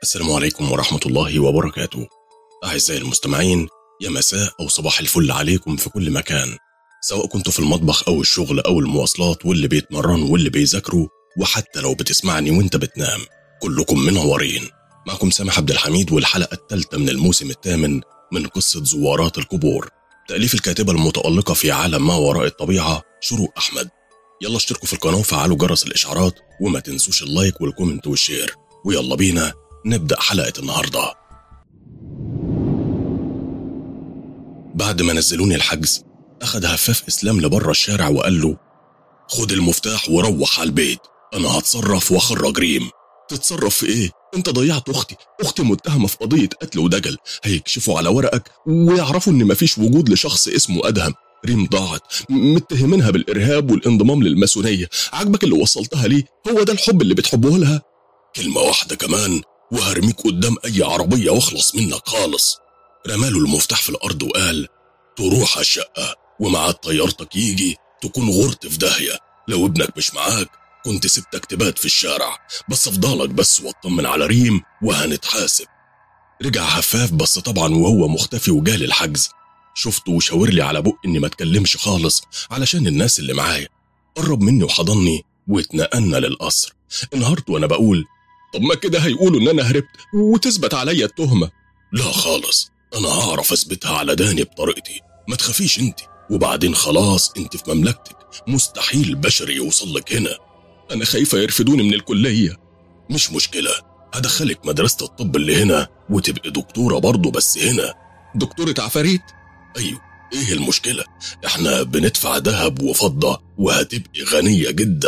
السلام عليكم ورحمة الله وبركاته أعزائي المستمعين يا مساء أو صباح الفل عليكم في كل مكان سواء كنتوا في المطبخ أو الشغل أو المواصلات واللي بيتمرنوا واللي بيذاكروا وحتى لو بتسمعني وانت بتنام كلكم منورين معكم سامح عبد الحميد والحلقة الثالثة من الموسم الثامن من قصة زوارات القبور تأليف الكاتبة المتألقة في عالم ما وراء الطبيعة شروق أحمد يلا اشتركوا في القناة وفعلوا جرس الإشعارات وما تنسوش اللايك والكومنت والشير ويلا بينا نبدأ حلقة النهاردة بعد ما نزلوني الحجز أخد هفاف إسلام لبره الشارع وقال له خد المفتاح وروح على البيت أنا هتصرف وأخرج ريم تتصرف في إيه؟ أنت ضيعت أختي أختي متهمة في قضية قتل ودجل هيكشفوا على ورقك ويعرفوا إن مفيش وجود لشخص اسمه أدهم ريم ضاعت م- متهمينها بالإرهاب والانضمام للماسونية عجبك اللي وصلتها ليه هو ده الحب اللي بتحبه لها كلمة واحدة كمان وهرميك قدام أي عربية واخلص منك خالص رماله المفتاح في الأرض وقال تروح على الشقة ومع طيارتك يجي تكون غرت في داهية لو ابنك مش معاك كنت سبتك تبات في الشارع بس افضلك بس واطمن على ريم وهنتحاسب رجع هفاف بس طبعا وهو مختفي وجالي الحجز شفته وشاور لي على بق اني ما اتكلمش خالص علشان الناس اللي معايا قرب مني وحضني واتنقلنا للقصر انهارت وانا بقول طب ما كده هيقولوا ان انا هربت وتثبت عليا التهمه لا خالص انا هعرف اثبتها على داني بطريقتي ما تخافيش انت وبعدين خلاص انت في مملكتك مستحيل بشر يوصل لك هنا انا خايفه يرفدوني من الكليه مش مشكله هدخلك مدرسه الطب اللي هنا وتبقي دكتوره برضه بس هنا دكتوره عفاريت ايوه ايه المشكله احنا بندفع ذهب وفضه وهتبقي غنيه جدا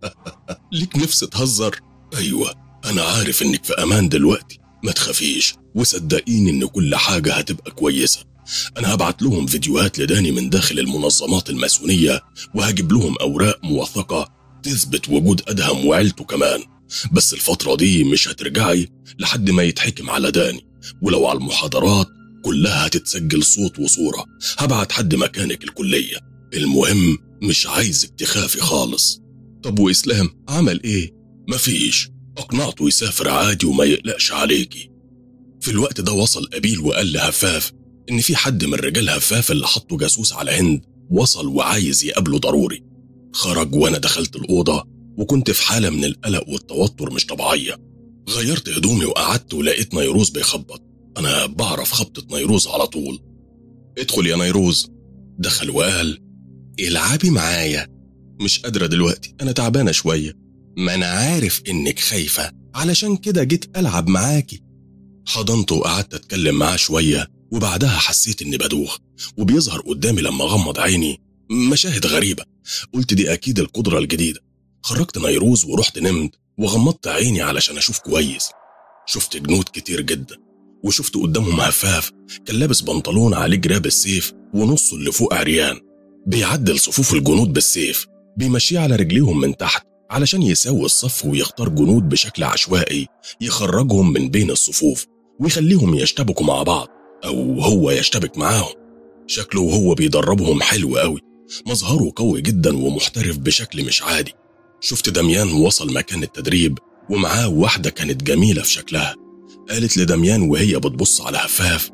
ليك نفس تهزر ايوه انا عارف انك في امان دلوقتي ما تخافيش وصدقيني ان كل حاجه هتبقى كويسه انا هبعت لهم فيديوهات لداني من داخل المنظمات الماسونيه وهجيب لهم اوراق موثقه تثبت وجود ادهم وعيلته كمان بس الفتره دي مش هترجعي لحد ما يتحكم على داني ولو على المحاضرات كلها هتتسجل صوت وصوره هبعت حد مكانك الكليه المهم مش عايزك تخافي خالص طب واسلام عمل ايه مفيش اقنعته يسافر عادي وما يقلقش عليكي في الوقت ده وصل أبيل وقال لهفاف إن في حد من رجال هفاف اللي حطوا جاسوس على هند وصل وعايز يقابله ضروري خرج وأنا دخلت الأوضة وكنت في حالة من القلق والتوتر مش طبيعية غيرت هدومي وقعدت ولقيت نيروز بيخبط أنا بعرف خبطة نيروز على طول ادخل يا نيروز دخل وقال العبي معايا مش قادرة دلوقتي أنا تعبانة شوية ما أنا عارف إنك خايفة علشان كده جيت ألعب معاكي حضنته وقعدت أتكلم معاه شوية وبعدها حسيت إني بدوخ وبيظهر قدامي لما غمض عيني مشاهد غريبة قلت دي أكيد القدرة الجديدة خرجت نيروز ورحت نمت وغمضت عيني علشان أشوف كويس شفت جنود كتير جدا وشفت قدامهم هفاف كان لابس بنطلون عليه جراب السيف ونصه اللي فوق عريان بيعدل صفوف الجنود بالسيف بيمشيه على رجليهم من تحت علشان يساوي الصف ويختار جنود بشكل عشوائي يخرجهم من بين الصفوف ويخليهم يشتبكوا مع بعض أو هو يشتبك معاهم شكله وهو بيدربهم حلو قوي مظهره قوي جدا ومحترف بشكل مش عادي شفت دميان وصل مكان التدريب ومعاه واحدة كانت جميلة في شكلها قالت لدميان وهي بتبص على هفاف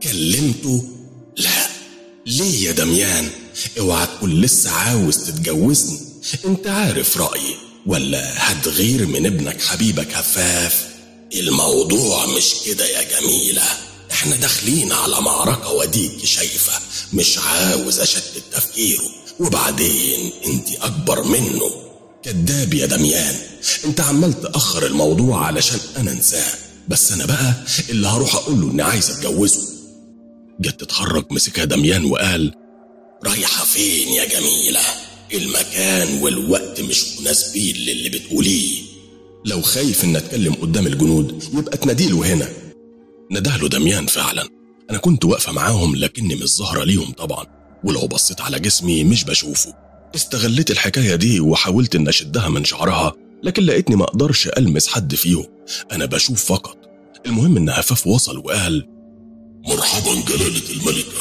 كلمته لا ليه يا دميان اوعى تكون لسه عاوز تتجوزني انت عارف رأيي ولا هتغير من ابنك حبيبك هفاف الموضوع مش كده يا جميلة احنا داخلين على معركة وديك شايفة مش عاوز اشتت تفكيره وبعدين انت اكبر منه كداب يا دميان انت عمال تأخر الموضوع علشان انا انساه بس انا بقى اللي هروح اقول له اني عايز اتجوزه جت تتحرك مسكها دميان وقال رايحة فين يا جميلة المكان والوقت مش مناسبين للي بتقوليه لو خايف ان اتكلم قدام الجنود يبقى تناديله هنا ندهله دميان فعلا انا كنت واقفة معاهم لكني مش ظاهرة ليهم طبعا ولو بصيت على جسمي مش بشوفه استغليت الحكاية دي وحاولت ان اشدها من شعرها لكن لقيتني ما اقدرش المس حد فيهم انا بشوف فقط المهم ان هفاف وصل وقال مرحبا جلالة الملكة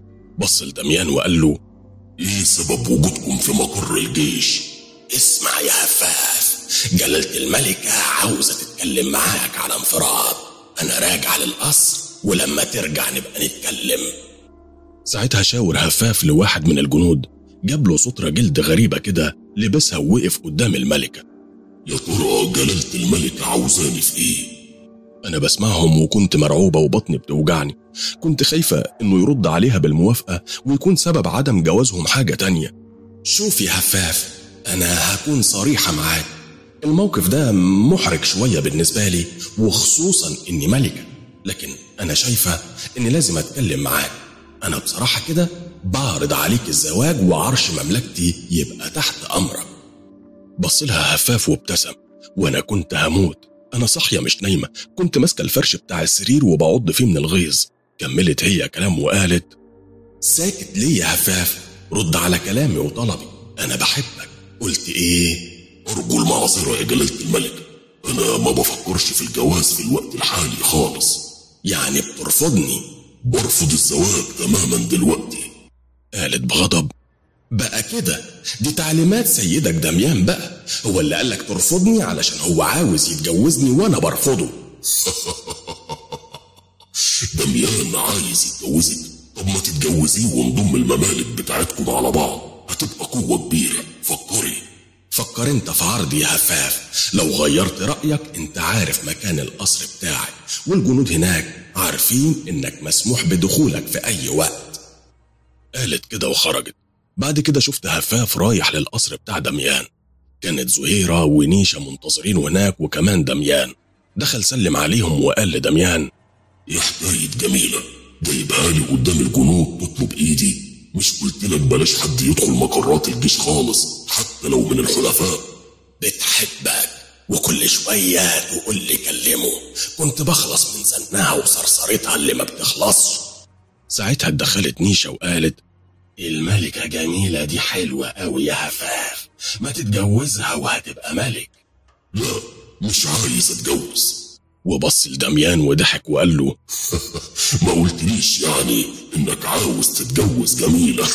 بص لدميان وقال له ايه سبب وجودكم في مقر الجيش اسمع يا هفاف جلالة الملكة عاوزة تتكلم معاك على انفراد أنا راجع للقصر ولما ترجع نبقى نتكلم ساعتها شاور هفاف لواحد من الجنود جاب له سترة جلد غريبة كده لبسها ووقف قدام الملكة يا ترى جلالة الملكة عاوزاني في ايه؟ أنا بسمعهم وكنت مرعوبة وبطني بتوجعني كنت خايفة إنه يرد عليها بالموافقة ويكون سبب عدم جوازهم حاجة تانية شوف يا هفاف أنا هكون صريحة معاك الموقف ده محرج شوية بالنسبة لي وخصوصا إني ملكة لكن أنا شايفة إني لازم أتكلم معاك أنا بصراحة كده بعرض عليك الزواج وعرش مملكتي يبقى تحت أمرك بص لها هفاف وابتسم وأنا كنت هموت أنا صاحية مش نايمة كنت ماسكة الفرش بتاع السرير وبعض فيه من الغيظ كملت هي كلام وقالت ساكت ليه يا هفاف رد على كلامي وطلبي أنا بحبك قلت إيه أرجو المعذرة يا جلالة الملكة أنا ما بفكرش في الجواز في الوقت الحالي خالص يعني بترفضني برفض الزواج تماما دلوقتي قالت بغضب بقى كده دي تعليمات سيدك دميان بقى هو اللي قالك ترفضني علشان هو عاوز يتجوزني وانا برفضه دميان عايز يتجوزك طب ما تتجوزيه ونضم الممالك بتاعتكم على بعض هتبقى قوة كبيرة فكري فكر انت في عرضي يا هفاف لو غيرت رأيك انت عارف مكان القصر بتاعي والجنود هناك عارفين انك مسموح بدخولك في اي وقت قالت كده وخرجت بعد كده شفت هفاف رايح للقصر بتاع دميان كانت زهيرة ونيشة منتظرين هناك وكمان دميان دخل سلم عليهم وقال لدميان يا حكاية جميلة جايبها لي قدام الجنود تطلب ايدي مش قلت لك بلاش حد يدخل مقرات الجيش خالص حتى لو من الحلفاء بتحبك وكل شوية تقول لي كلمه كنت بخلص من زنها وصرصرتها اللي ما بتخلصش ساعتها اتدخلت نيشة وقالت الملكة جميلة دي حلوة أوي يا هفاف ما تتجوزها وهتبقى ملك لا مش عايز اتجوز وبص لدميان وضحك وقال له ما قلتليش يعني انك عاوز تتجوز جميلة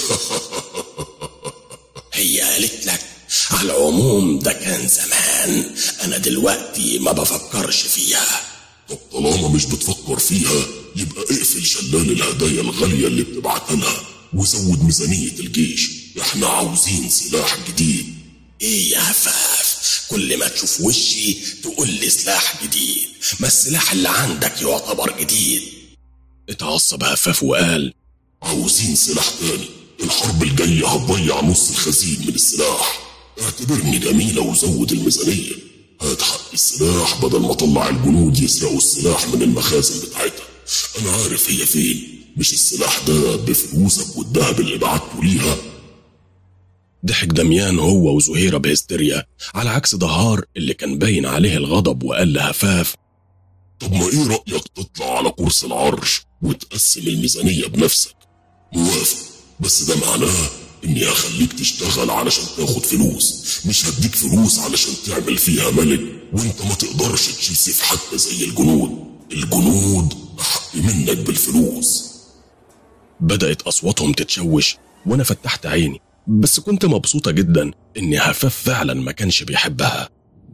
هي قالت لك على العموم ده كان زمان أنا دلوقتي ما بفكرش فيها طب طالما مش بتفكر فيها يبقى اقفل شلال الهدايا الغالية اللي بتبعتها لها وزود ميزانية الجيش احنا عاوزين سلاح جديد ايه يا هفاف كل ما تشوف وشي تقول لي سلاح جديد ما السلاح اللي عندك يعتبر جديد اتعصب هفاف وقال عاوزين سلاح تاني الحرب الجاية هتضيع نص الخزين من السلاح اعتبرني جميلة وزود الميزانية هات حق السلاح بدل ما طلع الجنود يسرقوا السلاح من المخازن بتاعتها انا عارف هي فين مش السلاح ده بفلوسك والذهب اللي بعته ليها ضحك دميان هو وزهيرة بهستيريا على عكس دهار اللي كان باين عليه الغضب وقال لهفاف طب ما ايه رأيك تطلع على كرسي العرش وتقسم الميزانية بنفسك موافق بس ده معناه اني هخليك تشتغل علشان تاخد فلوس مش هديك فلوس علشان تعمل فيها ملك وانت ما تقدرش تشيل سيف حتى زي الجنود الجنود احق منك بالفلوس بدأت أصواتهم تتشوش وأنا فتحت عيني بس كنت مبسوطة جدا إن هفاف فعلا ما كانش بيحبها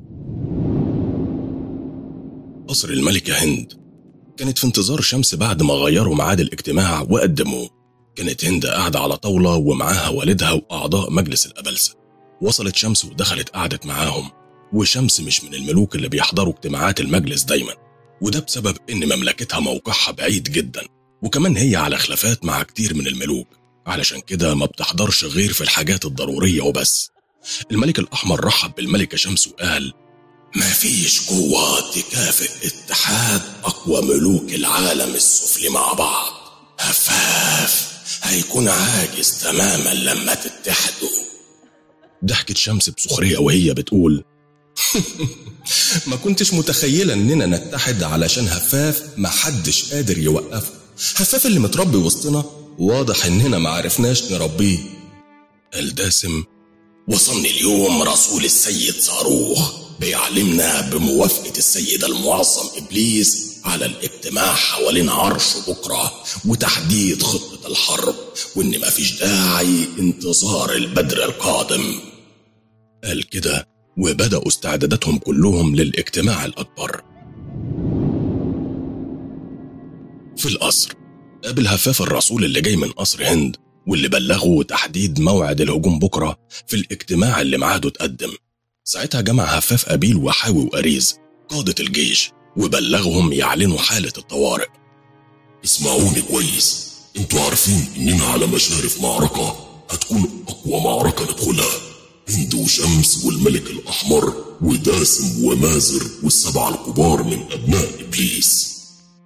قصر الملكة هند كانت في انتظار شمس بعد ما غيروا ميعاد الاجتماع وقدموه كانت هند قاعدة على طاولة ومعاها والدها وأعضاء مجلس الأبلسة وصلت شمس ودخلت قعدت معاهم وشمس مش من الملوك اللي بيحضروا اجتماعات المجلس دايما وده بسبب إن مملكتها موقعها بعيد جدا وكمان هي على خلافات مع كتير من الملوك علشان كده ما بتحضرش غير في الحاجات الضرورية وبس الملك الأحمر رحب بالملكة شمس وقال ما فيش قوة تكافئ اتحاد أقوى ملوك العالم السفلي مع بعض هفاف هيكون عاجز تماما لما تتحدوا ضحكت شمس بسخرية وهي بتقول ما كنتش متخيلة إننا نتحد علشان هفاف محدش قادر يوقفه هفاف اللي متربي وسطنا واضح إننا معرفناش نربيه الداسم وصلني اليوم رسول السيد صاروخ بيعلمنا بموافقة السيد المعظم إبليس على الاجتماع حوالين عرشه بكرة وتحديد خطة الحرب وإن مفيش داعي انتظار البدر القادم قال كده وبدأوا استعداداتهم كلهم للاجتماع الأكبر في القصر قابل هفاف الرسول اللي جاي من قصر هند واللي بلغه تحديد موعد الهجوم بكرة في الاجتماع اللي ميعاده اتقدم ساعتها جمع هفاف أبيل وحاوي وأريز قادة الجيش وبلغهم يعلنوا حالة الطوارئ اسمعوني كويس انتوا عارفين اننا على مشارف معركة هتكون اقوى معركة ندخلها هند وشمس والملك الاحمر وداسم ومازر والسبعة الكبار من ابناء ابليس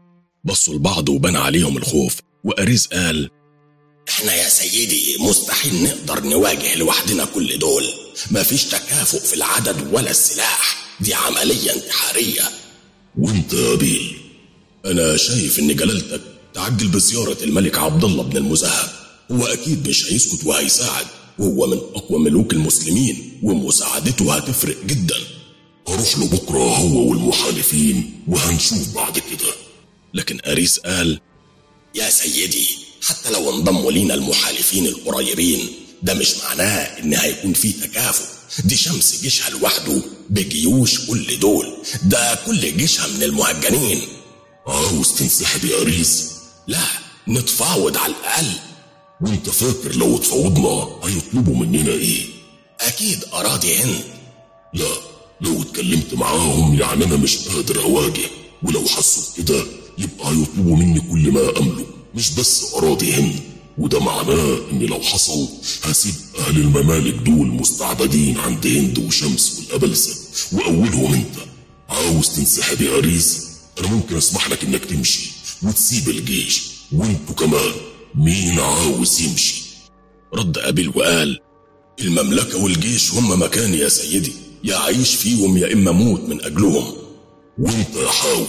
بصوا لبعض وبان عليهم الخوف وأريز قال احنا يا سيدي مستحيل نقدر نواجه لوحدنا كل دول مفيش تكافؤ في العدد ولا السلاح دي عملية انتحارية وانت يا ابيل أنا شايف إن جلالتك تعجل بزيارة الملك عبد الله بن المذهب هو أكيد مش هيسكت وهيساعد وهو من أقوى ملوك المسلمين ومساعدته هتفرق جدا هروح له بكرة هو والمحالفين وهنشوف بعد كده لكن أريس قال يا سيدي حتى لو انضموا لينا المحالفين القريبين ده مش معناه ان هيكون في تكافؤ دي شمس جيشها لوحده بجيوش كل دول ده كل جيشها من المهجنين عاوز تنسحب يا اريس لا نتفاوض على الاقل وانت فاكر لو اتفاوضنا هيطلبوا مننا ايه اكيد اراضي هند لا لو اتكلمت معاهم يعني انا مش قادر اواجه ولو حسوا بكده يبقى هيطلبوا مني كل ما املك مش بس اراضي هند وده معناه ان لو حصل هسيب اهل الممالك دول مستعبدين عند هند وشمس والابلسه واولهم انت عاوز تنسحب يا اريس انا ممكن اسمح لك انك تمشي وتسيب الجيش وانتوا كمان مين عاوز يمشي رد أبيل وقال المملكة والجيش هم مكاني يا سيدي يا أعيش فيهم يا إما أموت من أجلهم وانت يا حاول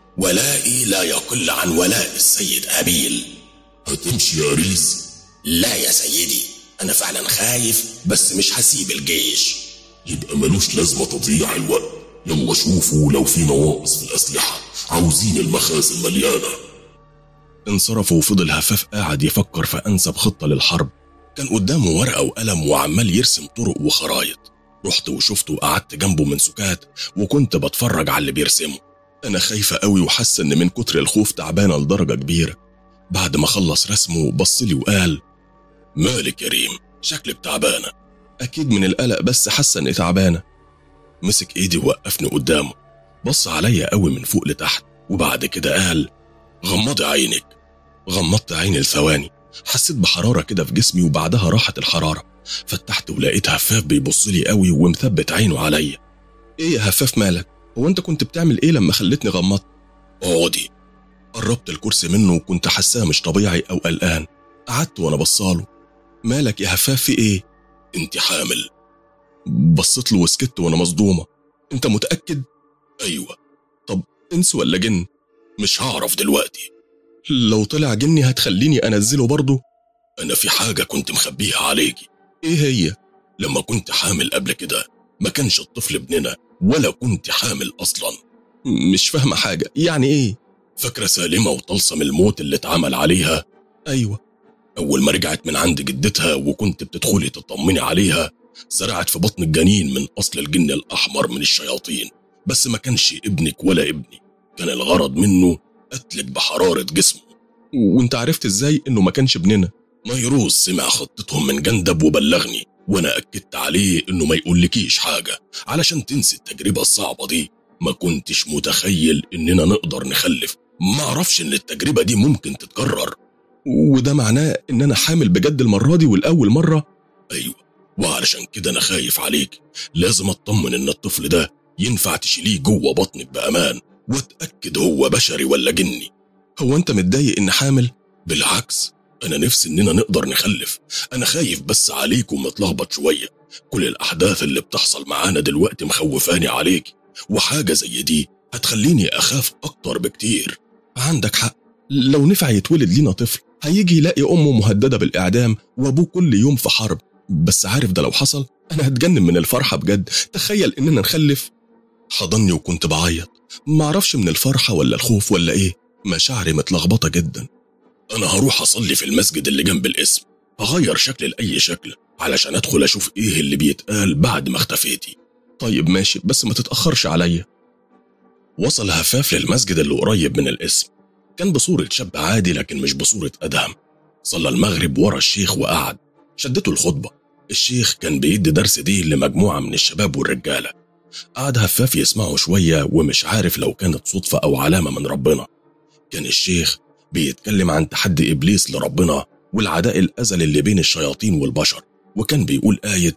ولائي لا يقل عن ولاء السيد أبيل هتمشي يا اريس لا يا سيدي أنا فعلا خايف بس مش هسيب الجيش يبقى ملوش لازمة تضييع الوقت يلا شوفوا لو في نواقص في الأسلحة عاوزين المخازن مليانة انصرف وفضل هفاف قاعد يفكر في أنسب خطة للحرب كان قدامه ورقة وقلم وعمال يرسم طرق وخرايط رحت وشفته وقعدت جنبه من سكات وكنت بتفرج على اللي بيرسمه أنا خايفة قوي وحاسة إن من كتر الخوف تعبانة لدرجة كبيرة بعد ما خلص رسمه بصلي وقال مالك يا ريم شكلك تعبانة أكيد من القلق بس حاسة إني تعبانة مسك إيدي ووقفني قدامه بص عليا قوي من فوق لتحت وبعد كده قال غمضي عينك غمضت عيني لثواني حسيت بحرارة كده في جسمي وبعدها راحت الحرارة فتحت ولقيت هفاف بيبص لي قوي ومثبت عينه عليا ايه يا هفاف مالك هو انت كنت بتعمل ايه لما خلتني غمضت اقعدي قربت الكرسي منه وكنت حاساه مش طبيعي او قلقان قعدت وانا بصاله مالك يا هفاف في ايه انت حامل بصيت له وسكت وانا مصدومه انت متاكد ايوه طب انس ولا جن مش هعرف دلوقتي لو طلع جني هتخليني انزله برضه انا في حاجه كنت مخبيها عليكي ايه هي لما كنت حامل قبل كده ما كانش الطفل ابننا ولا كنت حامل اصلا مش فاهمه حاجه يعني ايه فاكره سالمه وطلسم الموت اللي اتعمل عليها ايوه اول ما رجعت من عند جدتها وكنت بتدخلي تطمني عليها زرعت في بطن الجنين من اصل الجن الاحمر من الشياطين بس ما كانش ابنك ولا ابني كان الغرض منه قتلك بحرارة جسمه وانت عرفت ازاي انه ما كانش ابننا نيروز سمع خطتهم من جندب وبلغني وانا اكدت عليه انه ما يقولكيش حاجة علشان تنسي التجربة الصعبة دي ما كنتش متخيل اننا نقدر نخلف ما اعرفش ان التجربة دي ممكن تتكرر وده معناه ان انا حامل بجد المرة دي والاول مرة ايوه وعلشان كده انا خايف عليك لازم اطمن ان الطفل ده ينفع تشيليه جوه بطنك بامان واتاكد هو بشري ولا جني هو انت متضايق ان حامل بالعكس انا نفسي اننا نقدر نخلف انا خايف بس عليك ومتلخبط شويه كل الاحداث اللي بتحصل معانا دلوقتي مخوفاني عليك وحاجه زي دي هتخليني اخاف اكتر بكتير عندك حق لو نفع يتولد لينا طفل هيجي يلاقي امه مهدده بالاعدام وابوه كل يوم في حرب بس عارف ده لو حصل انا هتجنن من الفرحه بجد تخيل اننا نخلف حضني وكنت بعيط معرفش من الفرحه ولا الخوف ولا ايه مشاعري متلخبطه جدا انا هروح اصلي في المسجد اللي جنب الاسم هغير شكل لاي شكل علشان ادخل اشوف ايه اللي بيتقال بعد ما اختفيتي طيب ماشي بس ما تتأخرش عليا وصل هفاف للمسجد اللي قريب من الاسم كان بصورة شاب عادي لكن مش بصورة أدهم صلى المغرب ورا الشيخ وقعد شدته الخطبة الشيخ كان بيدي درس دين لمجموعة من الشباب والرجالة قعد هفاف يسمعه شوية ومش عارف لو كانت صدفة أو علامة من ربنا كان الشيخ بيتكلم عن تحدي إبليس لربنا والعداء الأزل اللي بين الشياطين والبشر وكان بيقول آية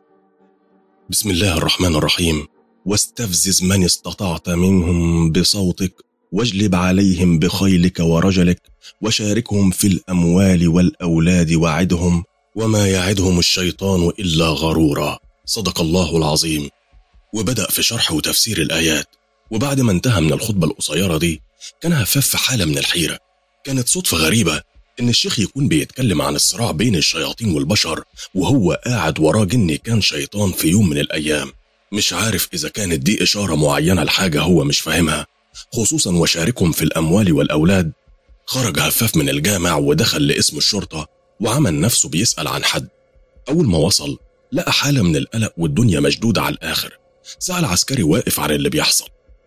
بسم الله الرحمن الرحيم واستفزز من استطعت منهم بصوتك واجلب عليهم بخيلك ورجلك وشاركهم في الأموال والأولاد وعدهم وما يعدهم الشيطان إلا غرورا صدق الله العظيم وبدأ في شرح وتفسير الآيات وبعد ما انتهى من الخطبة القصيرة دي كان هفاف في حالة من الحيرة كانت صدفة غريبة إن الشيخ يكون بيتكلم عن الصراع بين الشياطين والبشر وهو قاعد وراه جن كان شيطان في يوم من الأيام مش عارف إذا كانت دي إشارة معينة لحاجة هو مش فاهمها خصوصا وشاركهم في الأموال والأولاد خرج هفاف من الجامع ودخل لاسم الشرطة وعمل نفسه بيسأل عن حد أول ما وصل لقى حالة من القلق والدنيا مشدودة على الآخر سأل عسكري واقف عن اللي بيحصل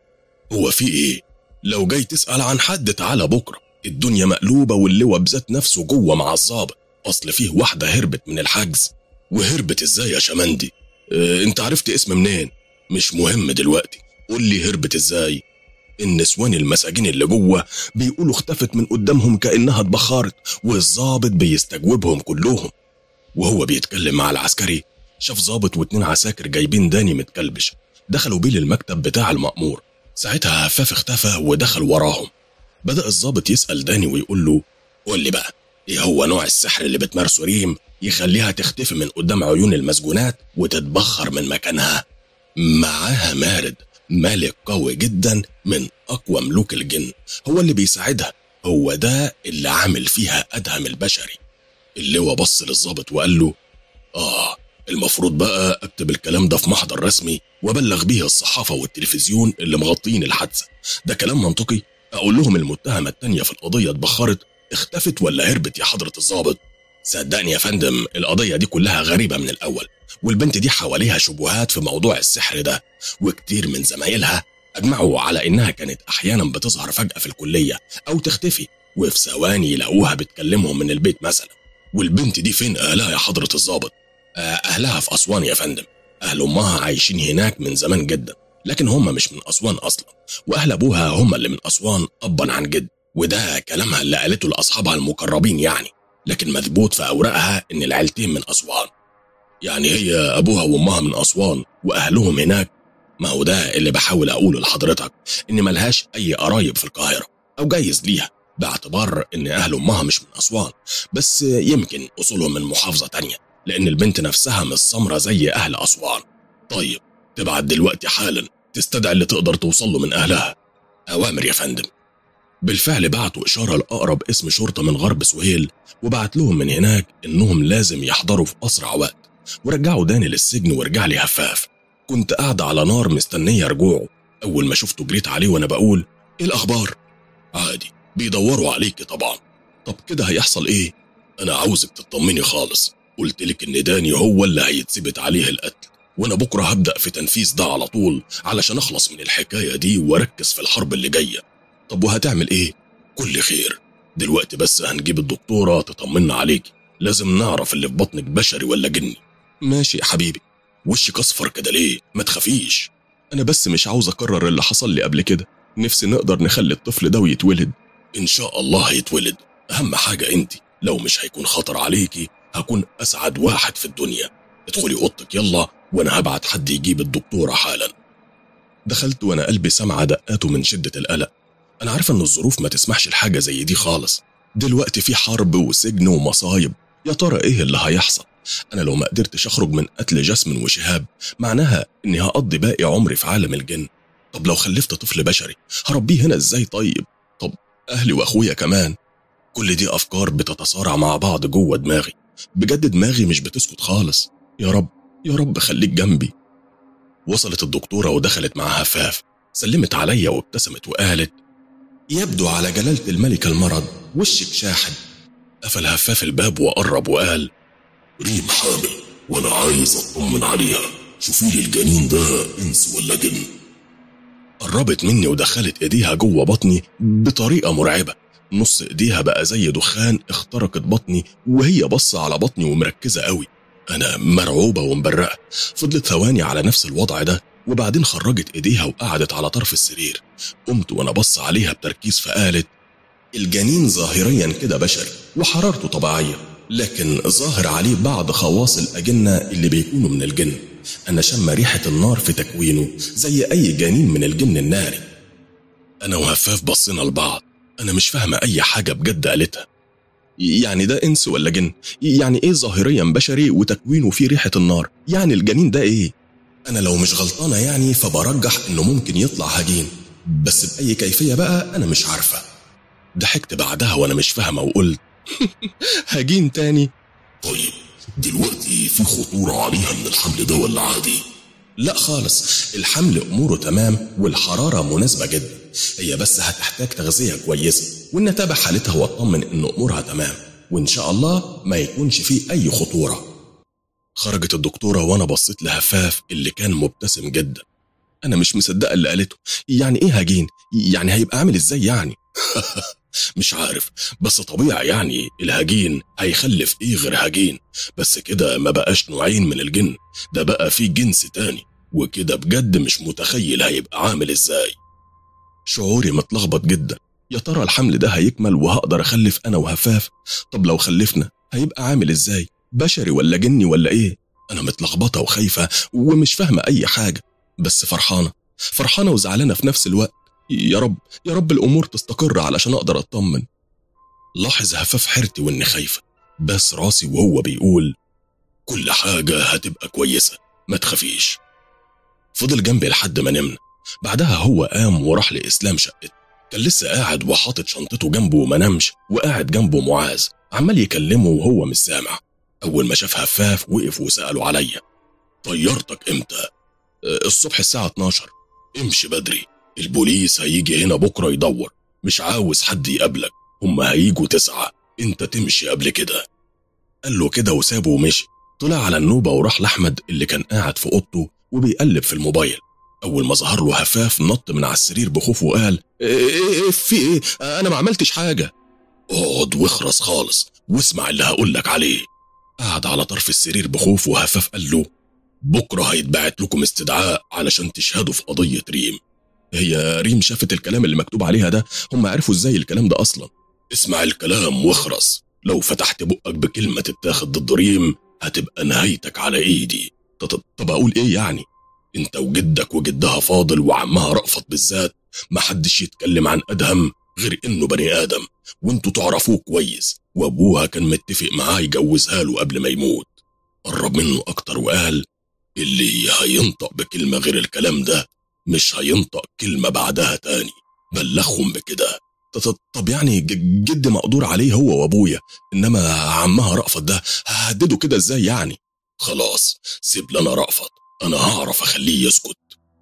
هو في إيه؟ لو جاي تسأل عن حد تعالى بكرة الدنيا مقلوبة واللواء بذات نفسه جوه مع الظابط أصل فيه واحدة هربت من الحجز وهربت إزاي يا شمندي؟ اه انت عرفت اسم منين؟ مش مهم دلوقتي قول لي هربت إزاي؟ النسوان المساجين اللي جوه بيقولوا اختفت من قدامهم كأنها اتبخرت والظابط بيستجوبهم كلهم وهو بيتكلم مع العسكري شاف ظابط واتنين عساكر جايبين داني متكلبش دخلوا بيه للمكتب بتاع المأمور ساعتها هفاف اختفى ودخل وراهم بدأ الظابط يسأل داني ويقول له قول لي بقى ايه هو نوع السحر اللي بتمارسه ريم يخليها تختفي من قدام عيون المسجونات وتتبخر من مكانها معاها مارد ملك قوي جدا من أقوى ملوك الجن هو اللي بيساعدها هو ده اللي عامل فيها أدهم البشري اللواء بص للظابط وقال له آه المفروض بقى أكتب الكلام ده في محضر رسمي وأبلغ بيه الصحافة والتلفزيون اللي مغطين الحادثة ده كلام منطقي أقول لهم المتهمة التانية في القضية اتبخرت اختفت ولا هربت يا حضرة الظابط صدقني يا فندم القضية دي كلها غريبة من الأول والبنت دي حواليها شبهات في موضوع السحر ده وكتير من زمايلها أجمعوا على إنها كانت أحيانا بتظهر فجأة في الكلية أو تختفي وفي ثواني يلاقوها بتكلمهم من البيت مثلا والبنت دي فين أهلها يا حضرة الظابط؟ أهلها في أسوان يا فندم أهل أمها عايشين هناك من زمان جدا لكن هم مش من أسوان أصلا وأهل أبوها هم اللي من أسوان أبا عن جد وده كلامها اللي قالته لأصحابها المقربين يعني لكن مثبوت في أوراقها إن العيلتين من أسوان يعني هي أبوها وأمها من أسوان وأهلهم هناك ما هو ده اللي بحاول أقوله لحضرتك إن ملهاش أي قرايب في القاهرة أو جايز ليها باعتبار إن أهل أمها مش من أسوان بس يمكن أصولهم من محافظة تانية لأن البنت نفسها مش سمرة زي أهل أسوان طيب تبعت دلوقتي حالا تستدعي اللي تقدر توصل له من أهلها أوامر يا فندم بالفعل بعتوا إشارة لأقرب اسم شرطة من غرب سهيل وبعت لهم من هناك إنهم لازم يحضروا في أسرع وقت ورجعوا داني للسجن ورجع لي هفاف كنت قاعدة على نار مستنية رجوعه أول ما شفته جريت عليه وأنا بقول إيه الأخبار؟ عادي بيدوروا عليكي طبعا طب كده هيحصل إيه؟ أنا عاوزك تطمني خالص قلت لك إن داني هو اللي هيتثبت عليه القتل وأنا بكرة هبدأ في تنفيذ ده على طول علشان أخلص من الحكاية دي وأركز في الحرب اللي جاية طب وهتعمل إيه؟ كل خير دلوقتي بس هنجيب الدكتورة تطمنا عليكي لازم نعرف اللي في بطنك بشري ولا جني ماشي يا حبيبي وشك اصفر كده ليه ما تخافيش انا بس مش عاوز اكرر اللي حصل لي قبل كده نفسي نقدر نخلي الطفل ده ويتولد ان شاء الله هيتولد اهم حاجه انت لو مش هيكون خطر عليكي هكون اسعد واحد في الدنيا ادخلي اوضتك يلا وانا هبعت حد يجيب الدكتوره حالا دخلت وانا قلبي سمع دقاته من شده القلق انا عارفه ان الظروف ما تسمحش لحاجه زي دي خالص دلوقتي في حرب وسجن ومصايب يا ترى ايه اللي هيحصل أنا لو ما قدرتش أخرج من قتل جاسمين وشهاب معناها إني هقضي باقي عمري في عالم الجن طب لو خلفت طفل بشري هربيه هنا إزاي طيب طب أهلي وأخويا كمان كل دي أفكار بتتصارع مع بعض جوه دماغي بجد دماغي مش بتسكت خالص يا رب يا رب خليك جنبي وصلت الدكتورة ودخلت مع هفاف سلمت عليا وابتسمت وقالت يبدو على جلالة الملكة المرض وشك شاحب قفل هفاف الباب وقرب وقال ريم حامل وانا عايز اطمن عليها شوفي لي الجنين ده انس ولا جن قربت مني ودخلت ايديها جوه بطني بطريقه مرعبه نص ايديها بقى زي دخان اخترقت بطني وهي بص على بطني ومركزه قوي انا مرعوبه ومبرقه فضلت ثواني على نفس الوضع ده وبعدين خرجت ايديها وقعدت على طرف السرير قمت وانا بص عليها بتركيز فقالت الجنين ظاهريا كده بشري وحرارته طبيعيه لكن ظاهر عليه بعض خواص الاجنه اللي بيكونوا من الجن انا شم ريحه النار في تكوينه زي اي جنين من الجن الناري انا وهفاف بصينا لبعض انا مش فاهمه اي حاجه بجد قالتها يعني ده انس ولا جن يعني ايه ظاهريا بشري وتكوينه فيه ريحه النار يعني الجنين ده ايه انا لو مش غلطانه يعني فبرجح انه ممكن يطلع هجين بس باي كيفيه بقى انا مش عارفه ضحكت بعدها وانا مش فاهمه وقلت هجين تاني طيب دلوقتي في خطورة عليها من الحمل ده ولا عادي؟ لا خالص الحمل اموره تمام والحراره مناسبه جدا هي بس هتحتاج تغذيه كويسه ونتابع حالتها واطمن ان امورها تمام وان شاء الله ما يكونش فيه اي خطوره خرجت الدكتوره وانا بصيت لهفاف اللي كان مبتسم جدا انا مش مصدقه اللي قالته يعني ايه هجين يعني هيبقى عامل ازاي يعني مش عارف بس طبيعي يعني الهجين هيخلف ايه غير هجين بس كده ما بقاش نوعين من الجن ده بقى في جنس تاني وكده بجد مش متخيل هيبقى عامل ازاي شعوري متلخبط جدا يا ترى الحمل ده هيكمل وهقدر اخلف انا وهفاف طب لو خلفنا هيبقى عامل ازاي بشري ولا جني ولا ايه انا متلخبطه وخايفه ومش فاهمه اي حاجه بس فرحانه فرحانه وزعلانه في نفس الوقت يا رب يا رب الامور تستقر علشان اقدر اطمن لاحظ هفاف حيرتي واني خايفه بس راسي وهو بيقول كل حاجة هتبقى كويسة ما تخافيش فضل جنبي لحد ما نمنا بعدها هو قام وراح لإسلام شقته كان لسه قاعد وحاطط شنطته جنبه وما نامش وقاعد جنبه معاذ عمال يكلمه وهو مش سامع أول ما شاف هفاف وقف وسأله عليا طيارتك امتى؟ أه، الصبح الساعة 12 امشي بدري البوليس هيجي هنا بكرة يدور مش عاوز حد يقابلك هما هيجوا تسعة انت تمشي قبل كده قال له كده وسابه ومشي طلع على النوبة وراح لأحمد اللي كان قاعد في أوضته وبيقلب في الموبايل أول ما ظهر له هفاف نط من على السرير بخوف وقال إيه إيه إيه في إيه أنا ما عملتش حاجة اقعد واخرس خالص واسمع اللي هقولك عليه قعد على طرف السرير بخوف وهفاف قال له بكرة هيتبعت لكم استدعاء علشان تشهدوا في قضية ريم هي ريم شافت الكلام اللي مكتوب عليها ده هم عرفوا ازاي الكلام ده اصلا اسمع الكلام واخرس لو فتحت بقك بكلمة تتاخد ضد ريم هتبقى نهايتك على ايدي طب, طب اقول ايه يعني انت وجدك وجدها فاضل وعمها رأفت بالذات محدش يتكلم عن ادهم غير انه بني ادم وانتوا تعرفوه كويس وابوها كان متفق معاه يجوزها له قبل ما يموت قرب منه اكتر وقال اللي هينطق بكلمة غير الكلام ده مش هينطق كلمة بعدها تاني بلغهم بكده طب, طب يعني ج- جد مقدور عليه هو وابويا انما عمها رأفت ده ههدده كده ازاي يعني خلاص سيب لنا رأفت انا هعرف اخليه يسكت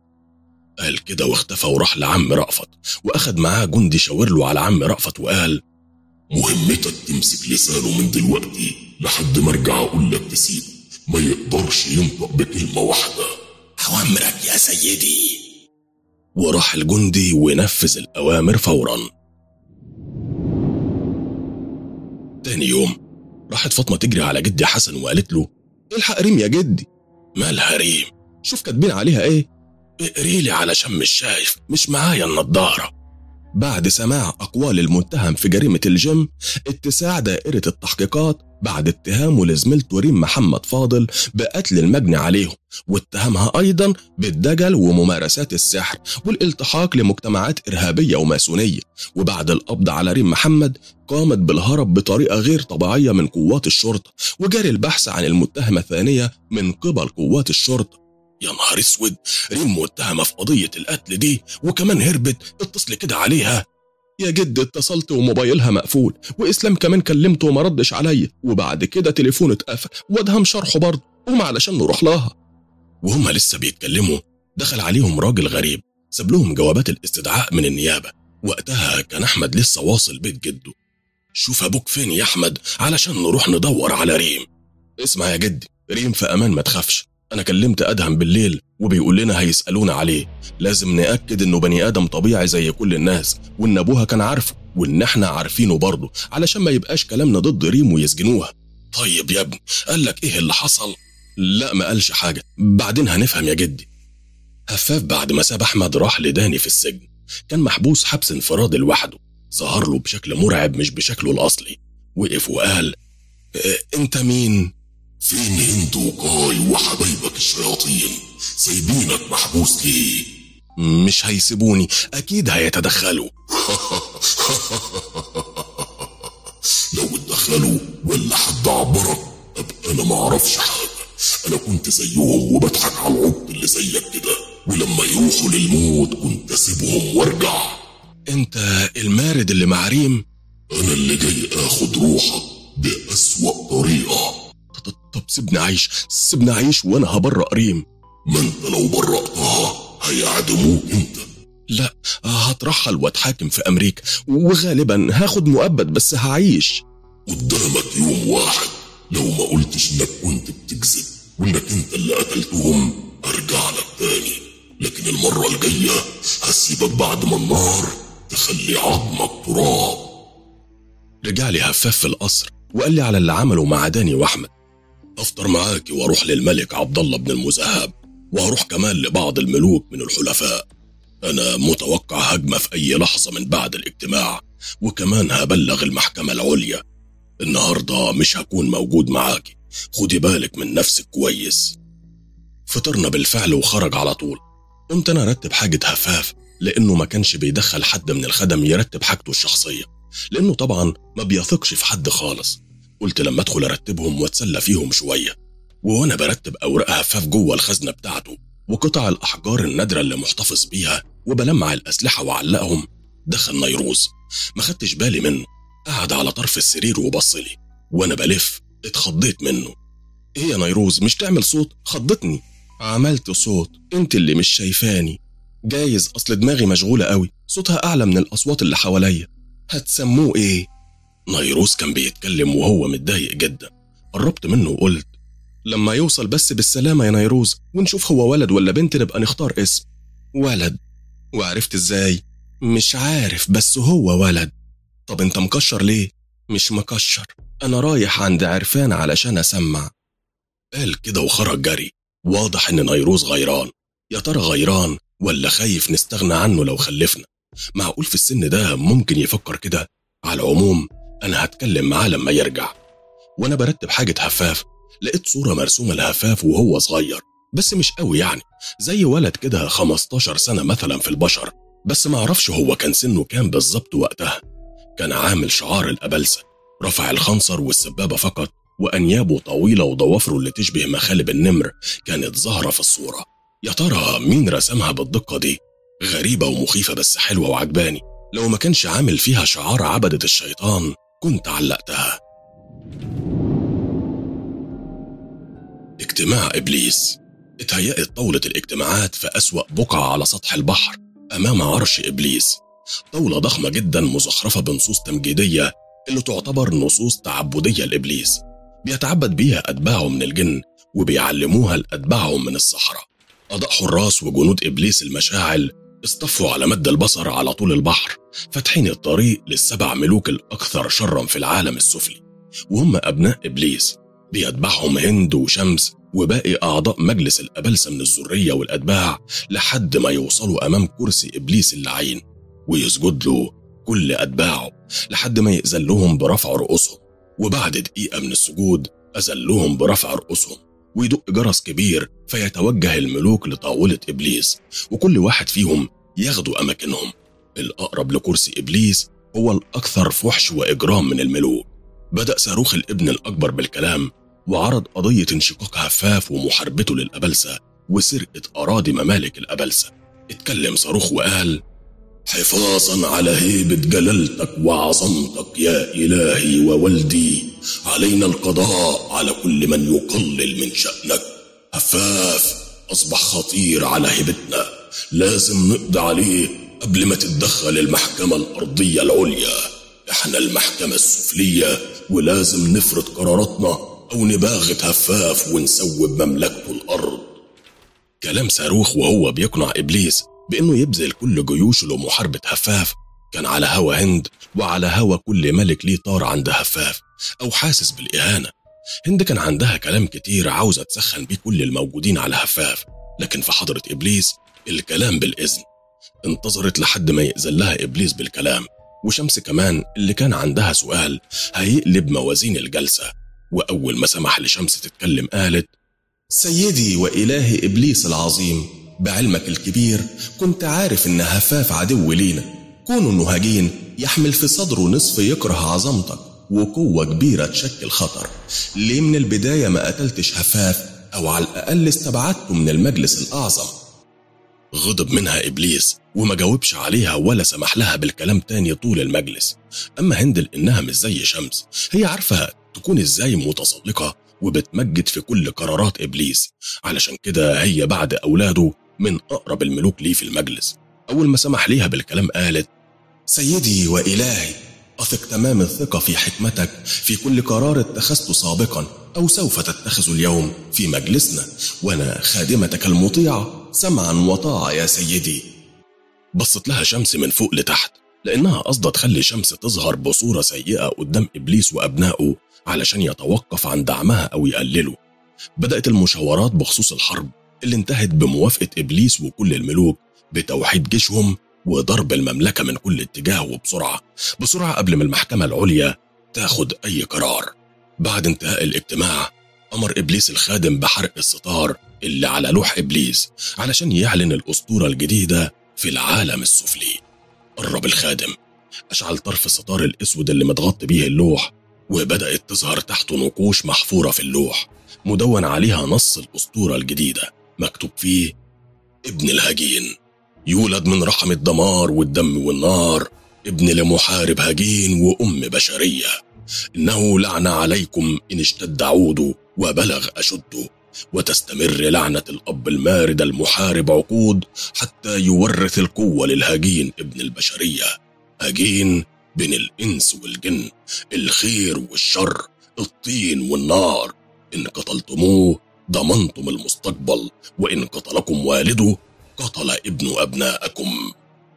قال كده واختفى وراح لعم رأفت واخد معاه جندي شاور له على عم رأفت وقال مهمتك تمسك لسانه من دلوقتي لحد ما ارجع اقول لك تسيبه ما يقدرش ينطق بكلمة واحدة أوامرك يا سيدي وراح الجندي ونفذ الأوامر فورا تاني يوم راحت فاطمة تجري على جدي حسن وقالت له الحق ريم يا جدي مالها ريم شوف كاتبين عليها ايه اقري لي علشان مش شايف مش معايا النضارة بعد سماع أقوال المتهم في جريمة الجيم اتساع دائرة التحقيقات بعد اتهامه لزميلته ريم محمد فاضل بقتل المجني عليهم واتهمها أيضا بالدجل وممارسات السحر والالتحاق لمجتمعات إرهابية وماسونية وبعد القبض على ريم محمد قامت بالهرب بطريقة غير طبيعية من قوات الشرطة وجاري البحث عن المتهمة الثانية من قبل قوات الشرطة يا نهار اسود ريم متهمة في قضية القتل دي وكمان هربت اتصل كده عليها يا جد اتصلت وموبايلها مقفول واسلام كمان كلمته وما ردش عليا وبعد كده تليفونه اتقفل وادهم شرحه برضه قوم علشان نروح لها وهم لسه بيتكلموا دخل عليهم راجل غريب ساب لهم جوابات الاستدعاء من النيابة وقتها كان أحمد لسه واصل بيت جده شوف أبوك فين يا أحمد علشان نروح ندور على ريم اسمع يا جدي ريم في امان ما تخافش أنا كلمت أدهم بالليل وبيقول لنا هيسألونا عليه لازم نأكد إنه بني آدم طبيعي زي كل الناس وإن أبوها كان عارفه وإن إحنا عارفينه برضه علشان ما يبقاش كلامنا ضد ريم ويسجنوها طيب يا ابني قال لك إيه اللي حصل؟ لا ما قالش حاجة بعدين هنفهم يا جدي هفاف بعد ما ساب أحمد راح لداني في السجن كان محبوس حبس انفرادي لوحده ظهر له بشكل مرعب مش بشكله الأصلي وقف وقال "إيه، أنت مين؟ فين هند وكاي وحبايبك الشياطين سايبينك محبوس ليه مش هيسيبوني أكيد هيتدخلوا لو اتدخلوا ولا حد عبرك ابقى انا ما اعرفش حاجه انا كنت زيهم وبضحك على العبط اللي زيك كده ولما يروحوا للموت كنت اسيبهم وارجع أنت المارد اللي مع ريم انا اللي جاي اخد روحك باسوا طريقه ط- ط- طب سيبني أعيش سيبني أعيش وأنا هبرأ ريم ما انت لو برأتها هيعدموك انت لا هترحل واتحاكم في أمريكا وغالبا هاخد مؤبد بس هعيش قدامك يوم واحد لو ما قلتش انك كنت بتكذب وانك انت اللي قتلتهم ارجع لك تاني لكن المرة الجاية هسيبك بعد ما النار تخلي عظمك تراب رجع لي هفاف في القصر وقال لي على اللي عمله مع داني واحمد افطر معاك واروح للملك عبد الله بن المذهب وهروح كمان لبعض الملوك من الحلفاء انا متوقع هجمه في اي لحظه من بعد الاجتماع وكمان هبلغ المحكمه العليا النهارده مش هكون موجود معاكي خدي بالك من نفسك كويس فطرنا بالفعل وخرج على طول قمت انا ارتب حاجه هفاف لانه ما كانش بيدخل حد من الخدم يرتب حاجته الشخصيه لانه طبعا ما بيثقش في حد خالص قلت لما ادخل ارتبهم واتسلى فيهم شويه وانا برتب اوراق هفاف جوه الخزنه بتاعته وقطع الاحجار النادره اللي محتفظ بيها وبلمع الاسلحه واعلقهم دخل نيروز ما خدتش بالي منه قعد على طرف السرير وبصلي وانا بلف اتخضيت منه ايه يا نيروز مش تعمل صوت خضتني عملت صوت انت اللي مش شايفاني جايز اصل دماغي مشغوله قوي صوتها اعلى من الاصوات اللي حواليا هتسموه ايه نيروز كان بيتكلم وهو متضايق جدا قربت منه وقلت لما يوصل بس بالسلامة يا نيروز ونشوف هو ولد ولا بنت نبقى نختار اسم ولد وعرفت ازاي مش عارف بس هو ولد طب انت مكشر ليه مش مكشر انا رايح عند عرفان علشان اسمع قال كده وخرج جري واضح ان نيروز غيران يا ترى غيران ولا خايف نستغنى عنه لو خلفنا معقول في السن ده ممكن يفكر كده على العموم انا هتكلم معاه لما يرجع وانا برتب حاجه هفاف لقيت صوره مرسومه لهفاف وهو صغير بس مش قوي يعني زي ولد كده 15 سنه مثلا في البشر بس ما اعرفش هو كان سنه كام بالظبط وقتها كان عامل شعار الأبلسة رفع الخنصر والسبابة فقط وأنيابه طويلة وضوافره اللي تشبه مخالب النمر كانت ظاهرة في الصورة يا ترى مين رسمها بالدقة دي غريبة ومخيفة بس حلوة وعجباني لو ما كانش عامل فيها شعار عبدة الشيطان كنت علقتها اجتماع إبليس اتهيأت طاولة الاجتماعات في أسوأ بقعة على سطح البحر أمام عرش إبليس طاولة ضخمة جدا مزخرفة بنصوص تمجيدية اللي تعتبر نصوص تعبدية لإبليس بيتعبد بيها أتباعه من الجن وبيعلموها لأتباعهم من الصحراء أضاء حراس وجنود إبليس المشاعل اصطفوا على مد البصر على طول البحر فاتحين الطريق للسبع ملوك الأكثر شرا في العالم السفلي وهم أبناء إبليس بيتبعهم هند وشمس وباقي أعضاء مجلس الأبلسة من الذرية والأتباع لحد ما يوصلوا أمام كرسي إبليس اللعين ويسجد له كل أتباعه لحد ما يأذن لهم برفع رؤوسهم وبعد دقيقة من السجود أذن لهم برفع رؤوسهم ويدق جرس كبير فيتوجه الملوك لطاولة إبليس وكل واحد فيهم ياخدوا أماكنهم الأقرب لكرسي إبليس هو الأكثر فحش وإجرام من الملوك بدأ صاروخ الابن الأكبر بالكلام وعرض قضية انشقاق هفاف ومحاربته للأبلسة وسرقة أراضي ممالك الأبلسة اتكلم صاروخ وقال حفاظا على هيبة جلالتك وعظمتك يا إلهي وولدي علينا القضاء على كل من يقلل من شأنك هفاف أصبح خطير على هيبتنا لازم نقضي عليه قبل ما تتدخل المحكمة الأرضية العليا احنا المحكمة السفلية ولازم نفرض قراراتنا أو نباغت هفاف ونسوب مملكته الأرض كلام صاروخ وهو بيقنع إبليس بإنه يبذل كل جيوشه لمحاربة هفاف كان على هوا هند وعلى هوا كل ملك ليه طار عند هفاف أو حاسس بالإهانة هند كان عندها كلام كتير عاوزة تسخن بيه كل الموجودين على هفاف لكن في حضرة إبليس الكلام بالإذن انتظرت لحد ما يأذن لها إبليس بالكلام وشمس كمان اللي كان عندها سؤال هيقلب موازين الجلسة وأول ما سمح لشمس تتكلم قالت سيدي وإله إبليس العظيم بعلمك الكبير كنت عارف إن هفاف عدو لينا كونه نهاجين يحمل في صدره نصف يكره عظمتك وقوة كبيرة تشكل خطر ليه من البداية ما قتلتش هفاف أو على الأقل استبعدته من المجلس الأعظم غضب منها إبليس وما جاوبش عليها ولا سمح لها بالكلام تاني طول المجلس أما هند لأنها مش زي شمس هي عارفة تكون إزاي متسلقة وبتمجد في كل قرارات إبليس علشان كده هي بعد أولاده من أقرب الملوك ليه في المجلس أول ما سمح ليها بالكلام قالت سيدي وإلهي أثق تمام الثقة في حكمتك في كل قرار اتخذته سابقا أو سوف تتخذه اليوم في مجلسنا وأنا خادمتك المطيعة سمعا وطاعة يا سيدي بصت لها شمس من فوق لتحت لأنها قصدها تخلي شمس تظهر بصورة سيئة قدام إبليس وأبنائه علشان يتوقف عن دعمها أو يقلله بدأت المشاورات بخصوص الحرب اللي انتهت بموافقة إبليس وكل الملوك بتوحيد جيشهم وضرب المملكة من كل اتجاه وبسرعة بسرعة قبل ما المحكمة العليا تاخد أي قرار بعد انتهاء الاجتماع أمر إبليس الخادم بحرق الستار اللي على لوح إبليس علشان يعلن الأسطورة الجديدة في العالم السفلي قرب الخادم أشعل طرف الستار الأسود اللي متغطي بيه اللوح وبدأت تظهر تحته نقوش محفورة في اللوح مدون عليها نص الأسطورة الجديدة مكتوب فيه ابن الهجين يولد من رحم الدمار والدم والنار ابن لمحارب هجين وأم بشرية إنه لعنة عليكم إن اشتد عوده وبلغ أشده وتستمر لعنة الأب المارد المحارب عقود حتى يورث القوة للهجين ابن البشرية هجين بين الإنس والجن الخير والشر الطين والنار إن قتلتموه ضمنتم المستقبل وإن قتلكم والده قتل ابن أبناءكم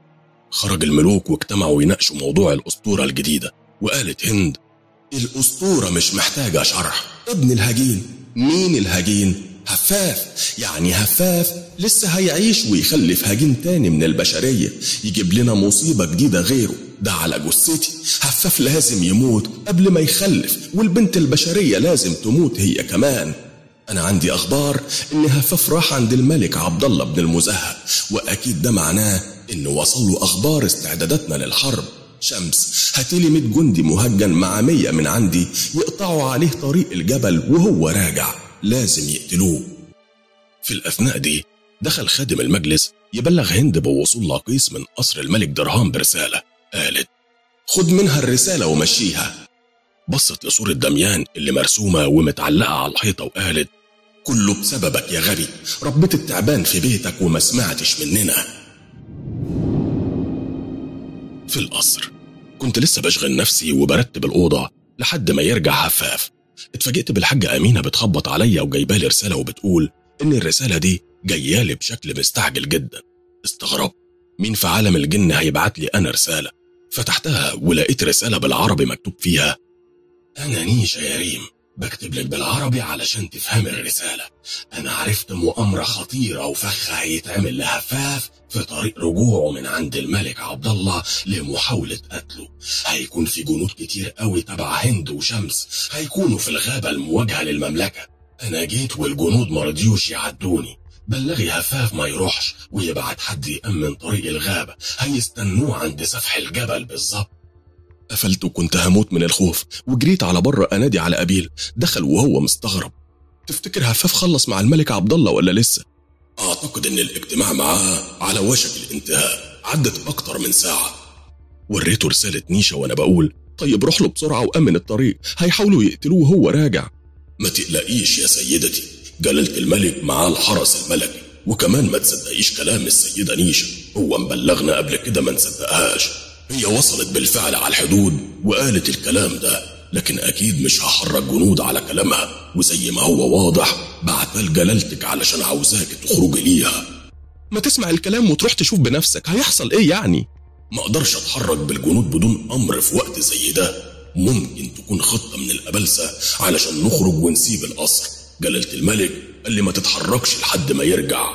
خرج الملوك واجتمعوا يناقشوا موضوع الأسطورة الجديدة وقالت هند الأسطورة مش محتاجة شرح ابن الهجين مين الهجين؟ هفاف يعني هفاف لسه هيعيش ويخلف هجين تاني من البشرية يجيب لنا مصيبة جديدة غيره ده على جثتي هفاف لازم يموت قبل ما يخلف والبنت البشرية لازم تموت هي كمان أنا عندي أخبار إن هفاف راح عند الملك عبد الله بن المزهر وأكيد ده معناه إن وصل له أخبار استعداداتنا للحرب شمس هاتيلي 100 جندي مهجن مع 100 من عندي يقطعوا عليه طريق الجبل وهو راجع لازم يقتلوه في الأثناء دي دخل خادم المجلس يبلغ هند بوصول لقيس من قصر الملك درهام برسالة قالت خد منها الرسالة ومشيها بصت لصورة دميان اللي مرسومة ومتعلقة على الحيطة وقالت كله بسببك يا غبي ربيت التعبان في بيتك وما سمعتش مننا في القصر كنت لسه بشغل نفسي وبرتب الأوضة لحد ما يرجع هفاف اتفاجئت بالحاجة أمينة بتخبط عليا وجايبالي رسالة وبتقول إن الرسالة دي جايالي بشكل مستعجل جدا استغربت مين في عالم الجن هيبعت لي أنا رسالة فتحتها ولقيت رسالة بالعربي مكتوب فيها أنا نيشا يا ريم بكتب لك بالعربي علشان تفهم الرسالة أنا عرفت مؤامرة خطيرة وفخ هيتعمل لهفاف في طريق رجوعه من عند الملك عبد الله لمحاولة قتله هيكون في جنود كتير قوي تبع هند وشمس هيكونوا في الغابة المواجهة للمملكة أنا جيت والجنود مرضيوش يعدوني بلغي هفاف ما يروحش ويبعت حد يأمن طريق الغابة هيستنوه عند سفح الجبل بالظبط قفلت وكنت هموت من الخوف وجريت على بره انادي على ابيل دخل وهو مستغرب تفتكر هفاف خلص مع الملك عبد الله ولا لسه أعتقد إن الاجتماع معاه على وشك الانتهاء عدت أكتر من ساعة وريته رسالة نيشا وأنا بقول طيب روح له بسرعة وأمن الطريق هيحاولوا يقتلوه وهو راجع ما تقلقيش يا سيدتي جلالة الملك معاه الحرس الملكي وكمان ما تصدقيش كلام السيدة نيشا هو مبلغنا قبل كده ما نصدقهاش هي وصلت بالفعل على الحدود وقالت الكلام ده لكن أكيد مش هحرك جنود على كلامها وزي ما هو واضح بعتها لجلالتك علشان عاوزاك تخرجي ليها ما تسمع الكلام وتروح تشوف بنفسك هيحصل ايه يعني ما اقدرش اتحرك بالجنود بدون امر في وقت زي ده ممكن تكون خطة من الأبلسة علشان نخرج ونسيب القصر جلالة الملك قال لي ما تتحركش لحد ما يرجع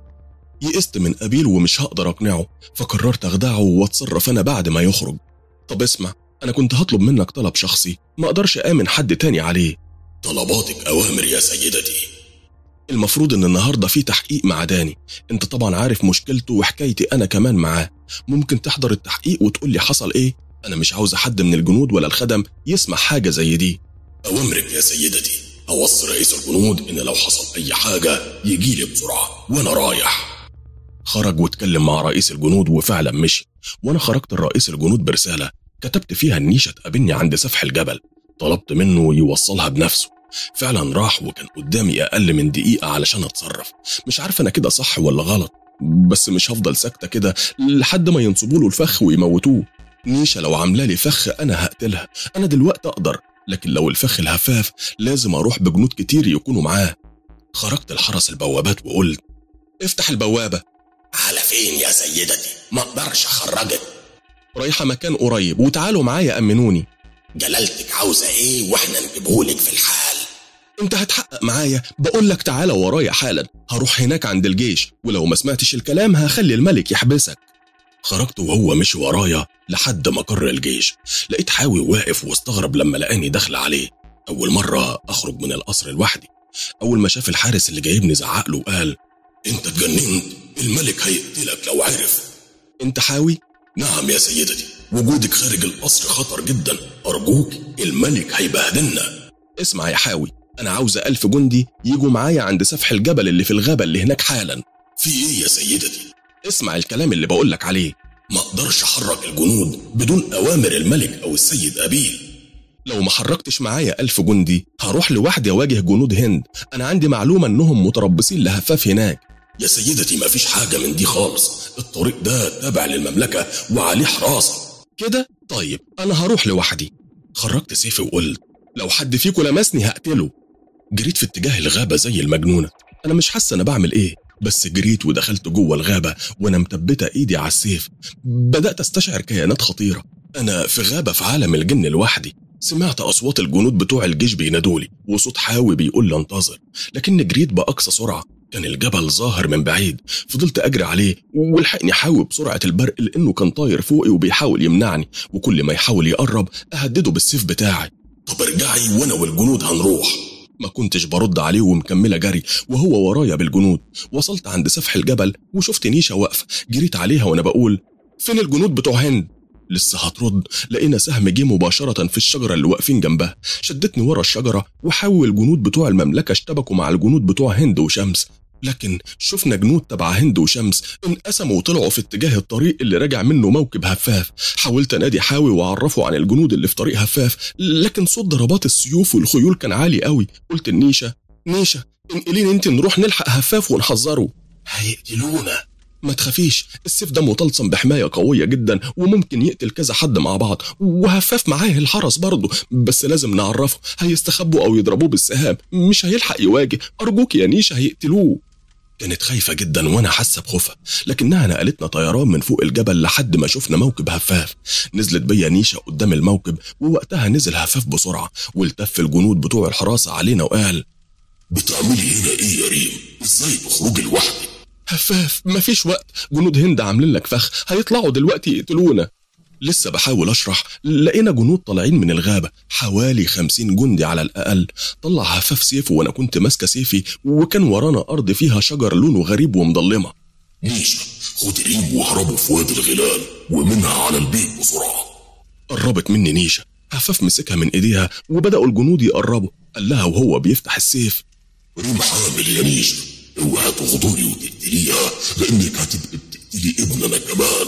يئست من أبيل ومش هقدر أقنعه فقررت أخدعه وأتصرف أنا بعد ما يخرج طب اسمع أنا كنت هطلب منك طلب شخصي ما أقدرش آمن حد تاني عليه طلباتك أوامر يا سيدتي المفروض إن النهاردة في تحقيق مع داني أنت طبعا عارف مشكلته وحكايتي أنا كمان معاه ممكن تحضر التحقيق وتقول لي حصل إيه أنا مش عاوز حد من الجنود ولا الخدم يسمع حاجة زي دي أوامرك يا سيدتي أوصي رئيس الجنود إن لو حصل أي حاجة يجي لي بسرعة وأنا رايح خرج واتكلم مع رئيس الجنود وفعلا مشي وأنا خرجت لرئيس الجنود برسالة كتبت فيها النيشة تقابلني عند سفح الجبل طلبت منه يوصلها بنفسه فعلا راح وكان قدامي أقل من دقيقة علشان أتصرف مش عارف أنا كده صح ولا غلط بس مش هفضل ساكتة كده لحد ما ينصبوا له الفخ ويموتوه نيشة لو عاملة لي فخ أنا هقتلها أنا دلوقتي أقدر لكن لو الفخ الهفاف لازم أروح بجنود كتير يكونوا معاه خرجت الحرس البوابات وقلت افتح البوابة على فين يا سيدتي ما اقدرش اخرجك رايحة مكان قريب وتعالوا معايا أمنوني جلالتك عاوزة ايه واحنا نجيبهولك في الحال انت هتحقق معايا بقول لك تعالى ورايا حالا هروح هناك عند الجيش ولو ما سمعتش الكلام هخلي الملك يحبسك خرجت وهو مشي ورايا لحد مقر الجيش لقيت حاوي واقف واستغرب لما لقاني داخل عليه أول مرة أخرج من القصر لوحدي أول ما شاف الحارس اللي جايبني زعق له وقال انت اتجننت الملك هيقتلك لو عرف أنت حاوي؟ نعم يا سيدتي وجودك خارج القصر خطر جدا أرجوك الملك هيبهدلنا اسمع يا حاوي أنا عاوزة ألف جندي يجوا معايا عند سفح الجبل اللي في الغابة اللي هناك حالا في ايه يا سيدتي اسمع الكلام اللي بقولك عليه ما اقدرش احرك الجنود بدون اوامر الملك او السيد ابيل لو ما حركتش معايا ألف جندي هروح لوحدي أواجه جنود هند أنا عندي معلومة إنهم متربصين لهفاف هناك يا سيدتي ما فيش حاجة من دي خالص الطريق ده تابع للمملكة وعليه حراسة كده طيب أنا هروح لوحدي خرجت سيفي وقلت لو حد فيكم لمسني هقتله جريت في اتجاه الغابة زي المجنونة أنا مش حاسة أنا بعمل إيه بس جريت ودخلت جوه الغابة وأنا مثبتة إيدي على السيف بدأت أستشعر كيانات خطيرة أنا في غابة في عالم الجن لوحدي سمعت أصوات الجنود بتوع الجيش بينادولي وصوت حاوي بيقول لي انتظر لكني جريت بأقصى سرعة كان الجبل ظاهر من بعيد فضلت أجري عليه ولحقني حاوي بسرعة البرق لأنه كان طاير فوقي وبيحاول يمنعني وكل ما يحاول يقرب أهدده بالسيف بتاعي طب ارجعي وانا والجنود هنروح ما كنتش برد عليه ومكملة جري وهو ورايا بالجنود وصلت عند سفح الجبل وشفت نيشة واقفة جريت عليها وأنا بقول فين الجنود بتوع هند لسه هترد لقينا سهم جه مباشرة في الشجرة اللي واقفين جنبها شدتني ورا الشجرة وحاول الجنود بتوع المملكة اشتبكوا مع الجنود بتوع هند وشمس لكن شفنا جنود تبع هند وشمس انقسموا وطلعوا في اتجاه الطريق اللي راجع منه موكب هفاف حاولت انادي حاوي واعرفه عن الجنود اللي في طريق هفاف لكن صوت ضربات السيوف والخيول كان عالي قوي قلت النيشة نيشة انقليني انت نروح نلحق هفاف ونحذره هيقتلونا ما تخافيش السيف ده مطلسم بحماية قوية جدا وممكن يقتل كذا حد مع بعض وهفاف معاه الحرس برضه بس لازم نعرفه هيستخبوا أو يضربوه بالسهام مش هيلحق يواجه أرجوك يا نيشة هيقتلوه كانت خايفة جدا وأنا حاسة بخوفها لكنها نقلتنا طيران من فوق الجبل لحد ما شفنا موكب هفاف نزلت بيا نيشة قدام الموكب ووقتها نزل هفاف بسرعة والتف الجنود بتوع الحراسة علينا وقال بتعملي هنا ايه يا ريم ازاي تخرجي لوحدك هفاف مفيش وقت جنود هند عاملين لك فخ هيطلعوا دلوقتي يقتلونا لسه بحاول اشرح لقينا جنود طالعين من الغابه حوالي خمسين جندي على الاقل طلع هفاف سيفه وانا كنت ماسكه سيفي وكان ورانا ارض فيها شجر لونه غريب ومضلمه نيشة خدي ريم واهربوا في وادي الغلال ومنها على البيت بسرعة قربت مني نيشه هفاف مسكها من ايديها وبداوا الجنود يقربوا قال لها وهو بيفتح السيف ريم حامل يا نيشة اوعى تغدري وتقتليها لانك هتبقي بتقتلي ابننا كمان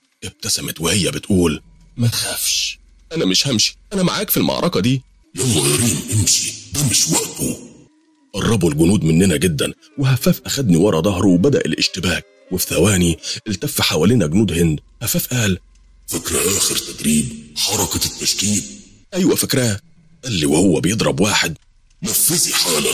ابتسمت وهي بتقول ما تخافش انا مش همشي انا معاك في المعركه دي يلا يا ريم امشي ده مش وقته قربوا الجنود مننا جدا وهفاف أخدني ورا ظهره وبدأ الاشتباك وفي ثواني التف حوالينا جنود هند هفاف قال فاكرة آخر تدريب حركة التشكيل أيوة فاكراه قال لي وهو بيضرب واحد نفذي حالا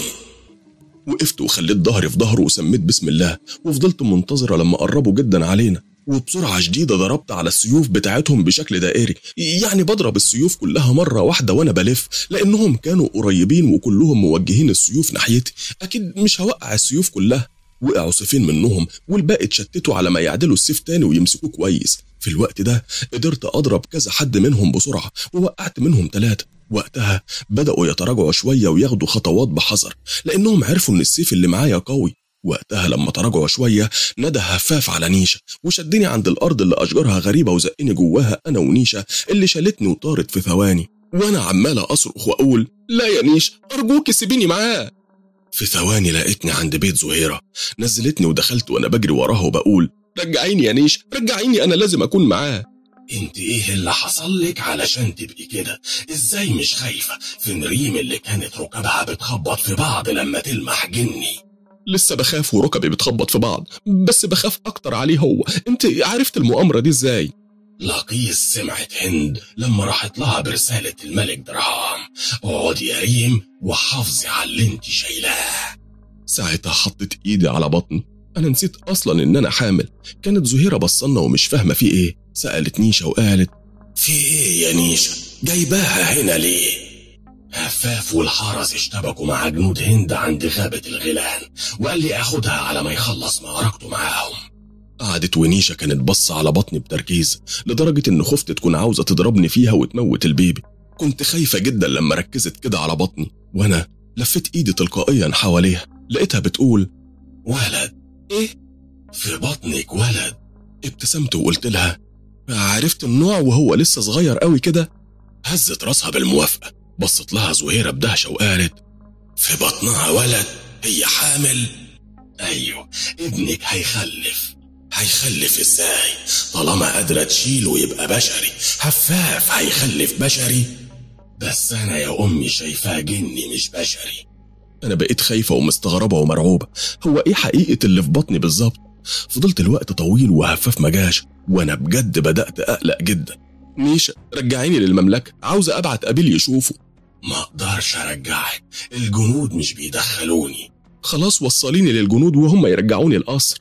وقفت وخليت ظهري في ظهره وسميت بسم الله وفضلت منتظرة لما قربوا جدا علينا وبسرعة شديدة ضربت على السيوف بتاعتهم بشكل دائري يعني بضرب السيوف كلها مرة واحدة وأنا بلف لأنهم كانوا قريبين وكلهم موجهين السيوف ناحيتي أكيد مش هوقع السيوف كلها وقعوا سيفين منهم والباقي اتشتتوا على ما يعدلوا السيف تاني ويمسكوه كويس في الوقت ده قدرت أضرب كذا حد منهم بسرعة ووقعت منهم ثلاثة وقتها بدأوا يتراجعوا شوية وياخدوا خطوات بحذر لأنهم عرفوا إن السيف اللي معايا قوي وقتها لما تراجعوا شوية ندى هفاف على نيشة وشدني عند الأرض اللي أشجارها غريبة وزقني جواها أنا ونيشة اللي شالتني وطارت في ثواني وأنا عمال أصرخ وأقول لا يا نيش أرجوك سيبيني معاه في ثواني لقيتني عند بيت زهيرة نزلتني ودخلت وأنا بجري وراها وبقول رجعيني يا نيش رجعيني أنا لازم أكون معاه انت ايه اللي حصل لك علشان تبقي كده ازاي مش خايفة في نريم اللي كانت ركبها بتخبط في بعض لما تلمح جني لسه بخاف وركبي بتخبط في بعض بس بخاف أكتر عليه هو أنت عرفت المؤامرة دي إزاي؟ لقيس سمعت هند لما راحت لها برسالة الملك درهام اقعدي يا ريم وحافظي على اللي انت شايلاه ساعتها حطيت إيدي على بطني أنا نسيت أصلا إن أنا حامل كانت زهيرة بصلنا ومش فاهمة في إيه سألت نيشة وقالت في ايه يا نيشة جايباها هنا ليه هفاف والحرس اشتبكوا مع جنود هند عند غابة الغيلان وقال لي اخدها على ما يخلص معركته معاهم قعدت ونيشة كانت بص على بطني بتركيز لدرجة إن خفت تكون عاوزة تضربني فيها وتموت البيبي كنت خايفة جدا لما ركزت كده على بطني وأنا لفيت إيدي تلقائيا حواليها لقيتها بتقول ولد إيه؟ في بطنك ولد ابتسمت وقلت لها عرفت النوع وهو لسه صغير قوي كده هزت راسها بالموافقة بصت لها زهيرة بدهشة وقالت في بطنها ولد هي حامل ايوه ابنك هيخلف هيخلف ازاي طالما قادرة تشيله يبقى بشري هفاف هيخلف بشري بس انا يا امي شايفاه جني مش بشري أنا بقيت خايفة ومستغربة ومرعوبة هو إيه حقيقة اللي في بطني بالظبط فضلت الوقت طويل وهفاف مجاش وأنا بجد بدأت أقلق جدا نيشة رجعيني للمملكة عاوزة أبعت أبيل يشوفه ما اقدرش ارجعك الجنود مش بيدخلوني خلاص وصليني للجنود وهم يرجعوني القصر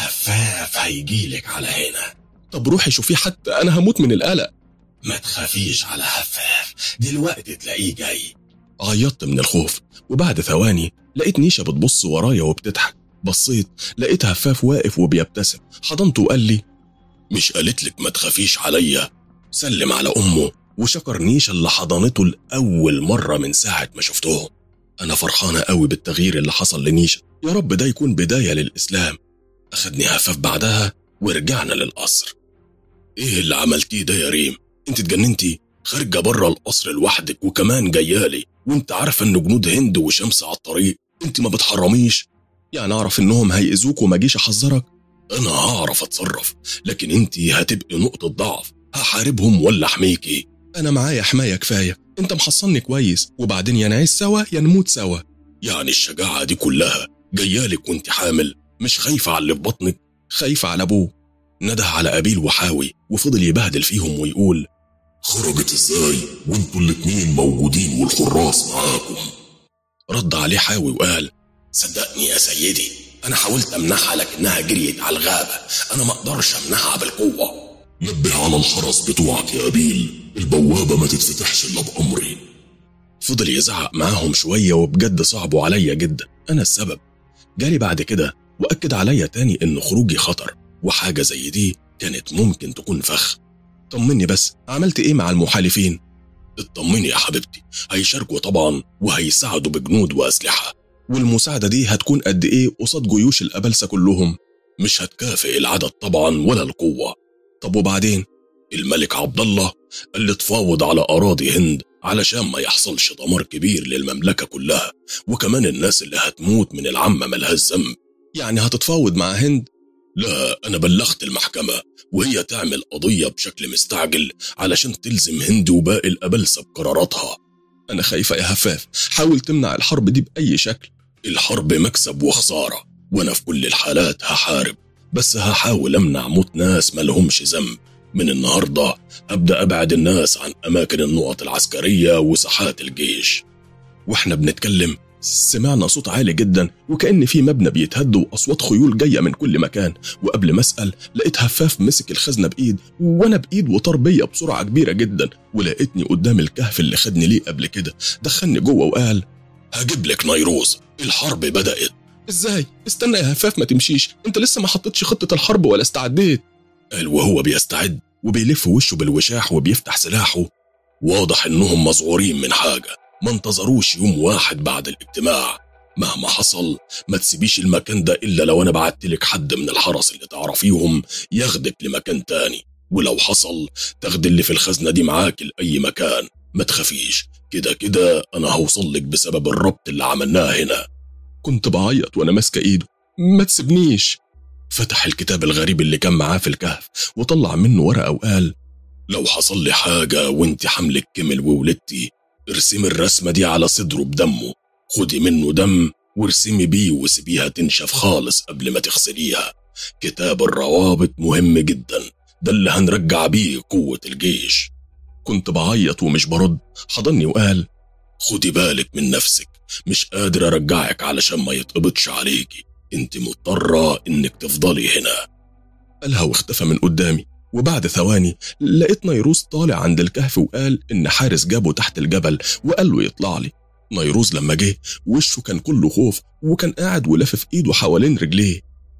هفاف هيجيلك على هنا طب روحي شوفيه حتى أنا هموت من القلق ما تخافيش على هفاف دلوقتي تلاقيه جاي عيطت من الخوف وبعد ثواني لقيت نيشة بتبص ورايا وبتضحك بصيت لقيت هفاف واقف وبيبتسم حضنته وقال لي مش قالت لك ما تخافيش عليا سلم على امه وشكر نيشة اللي حضنته لأول مرة من ساعة ما شفتهم أنا فرحانة قوي بالتغيير اللي حصل لنيشة يا رب ده يكون بداية للإسلام أخدني هفاف بعدها ورجعنا للقصر ايه اللي عملتيه ده يا ريم انت اتجننتي خارجه بره القصر لوحدك وكمان جايالي وانت عارفه ان جنود هند وشمس على الطريق انت ما بتحرميش يعني أعرف إنهم هيأذوك وما جيش أحذرك انا هعرف اتصرف لكن انت هتبقي نقطه ضعف هحاربهم ولا احميكي أنا معايا حماية كفاية أنت محصلني كويس وبعدين يا نعيش سوا يا نموت سوا يعني الشجاعه دي كلها جايالك وانت حامل مش خايفه على اللي في بطنك خايفة على أبوه نده على أبيل وحاوي وفضل يبهدل فيهم ويقول خرجت ازاي وانتوا الاتنين موجودين والحراس معاكم رد عليه حاوي وقال صدقني يا سيدي انا حاولت امنعها لكنها جريت على الغابه انا ما اقدرش امنعها بالقوه نبه على الحرس بتوعك يا أبيل البوابة ما تتفتحش إلا بأمري فضل يزعق معاهم شوية وبجد صعبوا عليا جدا أنا السبب جالي بعد كده وأكد عليا تاني إن خروجي خطر وحاجة زي دي كانت ممكن تكون فخ طمني بس عملت إيه مع المحالفين اطمني يا حبيبتي هيشاركوا طبعا وهيساعدوا بجنود واسلحه والمساعدة دي هتكون قد إيه قصاد جيوش الأبلسة كلهم مش هتكافئ العدد طبعا ولا القوه طب وبعدين الملك عبد الله اللي تفاوض على اراضي هند علشان ما يحصلش دمار كبير للمملكه كلها وكمان الناس اللي هتموت من العامه ملهاش ذنب يعني هتتفاوض مع هند لا انا بلغت المحكمه وهي تعمل قضيه بشكل مستعجل علشان تلزم هند وباقي الابلسه بقراراتها أنا خايفة يا هفاف حاول تمنع الحرب دي بأي شكل الحرب مكسب وخساره وانا في كل الحالات هحارب بس هحاول امنع موت ناس ملهمش ذنب من النهاردة أبدأ أبعد الناس عن أماكن النقط العسكرية وساحات الجيش واحنا بنتكلم سمعنا صوت عالي جدا وكأن في مبنى بيتهد وأصوات خيول جاية من كل مكان وقبل ما أسأل لقيت هفاف مسك الخزنة بإيد وأنا بإيد وطار بيا بسرعة كبيرة جدا ولقيتني قدام الكهف اللي خدني ليه قبل كده دخلني جوه وقال هجيب لك نيروز الحرب بدأت ازاي استنى يا هفاف ما تمشيش انت لسه ما حطيتش خطة الحرب ولا استعديت قال وهو بيستعد وبيلف وشه بالوشاح وبيفتح سلاحه واضح انهم مذعورين من حاجه ما انتظروش يوم واحد بعد الاجتماع مهما حصل ما تسيبيش المكان ده الا لو انا بعتلك حد من الحرس اللي تعرفيهم ياخدك لمكان تاني ولو حصل تاخد اللي في الخزنه دي معاك لاي مكان ما تخافيش كده كده انا هوصل لك بسبب الربط اللي عملناه هنا كنت بعيط وانا ماسكه ايده ما تسيبنيش فتح الكتاب الغريب اللي كان معاه في الكهف وطلع منه ورقه وقال لو حصل لي حاجه وانت حملك كمل وولدتي ارسمي الرسمه دي على صدره بدمه خدي منه دم وارسمي بيه وسيبيها تنشف خالص قبل ما تغسليها كتاب الروابط مهم جدا ده اللي هنرجع بيه قوة الجيش كنت بعيط ومش برد حضني وقال خدي بالك من نفسك مش قادر ارجعك علشان ما يتقبضش عليكي انت مضطرة انك تفضلي هنا قالها واختفى من قدامي وبعد ثواني لقيت نيروز طالع عند الكهف وقال إن حارس جابه تحت الجبل وقال له يطلع لي نيروز لما جه وشه كان كله خوف وكان قاعد ولافف ايده حوالين رجليه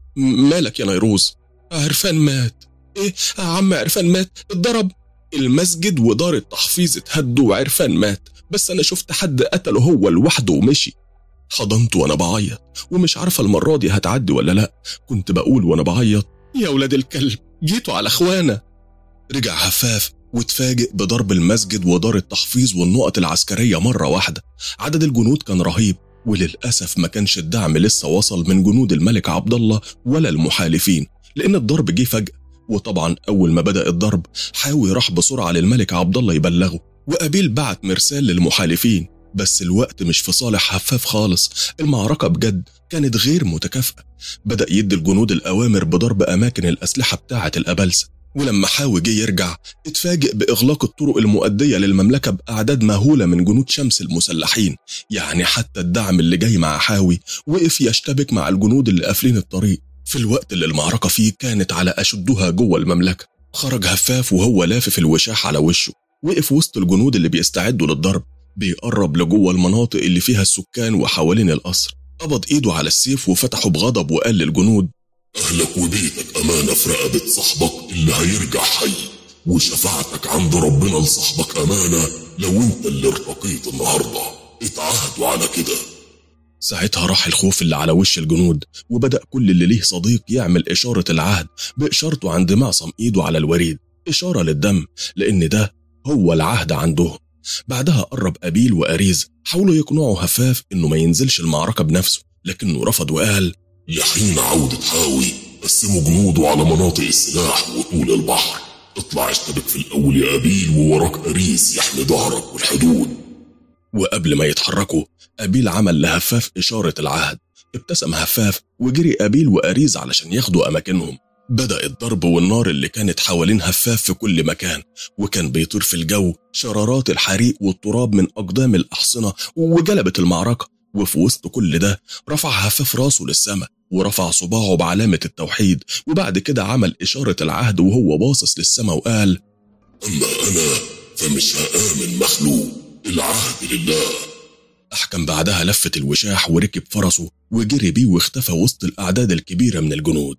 مالك يا نيروز عرفان مات ايه عم عرفان مات اتضرب المسجد ودار التحفيظ اتهدوا وعرفان مات بس انا شفت حد قتله هو لوحده ومشي حضنته وانا بعيط ومش عارفه المره دي هتعدي ولا لا كنت بقول وانا بعيط يا ولاد الكلب جيتوا على اخوانا رجع هفاف واتفاجئ بضرب المسجد ودار التحفيظ والنقط العسكرية مرة واحدة عدد الجنود كان رهيب وللأسف ما كانش الدعم لسه وصل من جنود الملك عبد الله ولا المحالفين لأن الضرب جه فجأة وطبعا أول ما بدأ الضرب حاوي راح بسرعة للملك عبد الله يبلغه وأبيل بعت مرسال للمحالفين بس الوقت مش في صالح هفاف خالص المعركة بجد كانت غير متكافئة بدأ يدي الجنود الأوامر بضرب أماكن الأسلحة بتاعة الأبلسة ولما حاوي جه يرجع اتفاجئ بإغلاق الطرق المؤدية للمملكة بأعداد مهولة من جنود شمس المسلحين يعني حتى الدعم اللي جاي مع حاوي وقف يشتبك مع الجنود اللي قافلين الطريق في الوقت اللي المعركة فيه كانت على أشدها جوه المملكة خرج هفاف وهو لافف الوشاح على وشه وقف وسط الجنود اللي بيستعدوا للضرب بيقرب لجوه المناطق اللي فيها السكان وحوالين القصر قبض ايده على السيف وفتحه بغضب وقال للجنود أهلك وبيتك أمانة في رقبة صاحبك اللي هيرجع حي وشفاعتك عند ربنا لصاحبك أمانة لو أنت اللي ارتقيت النهاردة اتعهدوا على كده ساعتها راح الخوف اللي على وش الجنود وبدأ كل اللي ليه صديق يعمل إشارة العهد بإشارته عند معصم إيده على الوريد إشارة للدم لأن ده هو العهد عندهم بعدها قرب أبيل وأريز حاولوا يقنعوا هفاف إنه ما ينزلش المعركة بنفسه لكنه رفض وقال يحين عودة حاوي قسموا جنوده على مناطق السلاح وطول البحر اطلع اشتبك في الأول يا أبيل ووراك أريس يحمي ظهرك والحدود وقبل ما يتحركوا أبيل عمل لهفاف إشارة العهد ابتسم هفاف وجري أبيل وأريز علشان ياخدوا أماكنهم بدأ الضرب والنار اللي كانت حوالين هفاف في كل مكان وكان بيطير في الجو شرارات الحريق والتراب من أقدام الأحصنة وجلبت المعركة وفي وسط كل ده رفع هفاف راسه للسماء ورفع صباعه بعلامة التوحيد وبعد كده عمل إشارة العهد وهو باصص للسماء وقال أما أنا فمش هآمن مخلوق العهد لله أحكم بعدها لفة الوشاح وركب فرسه وجري بيه واختفى وسط الأعداد الكبيرة من الجنود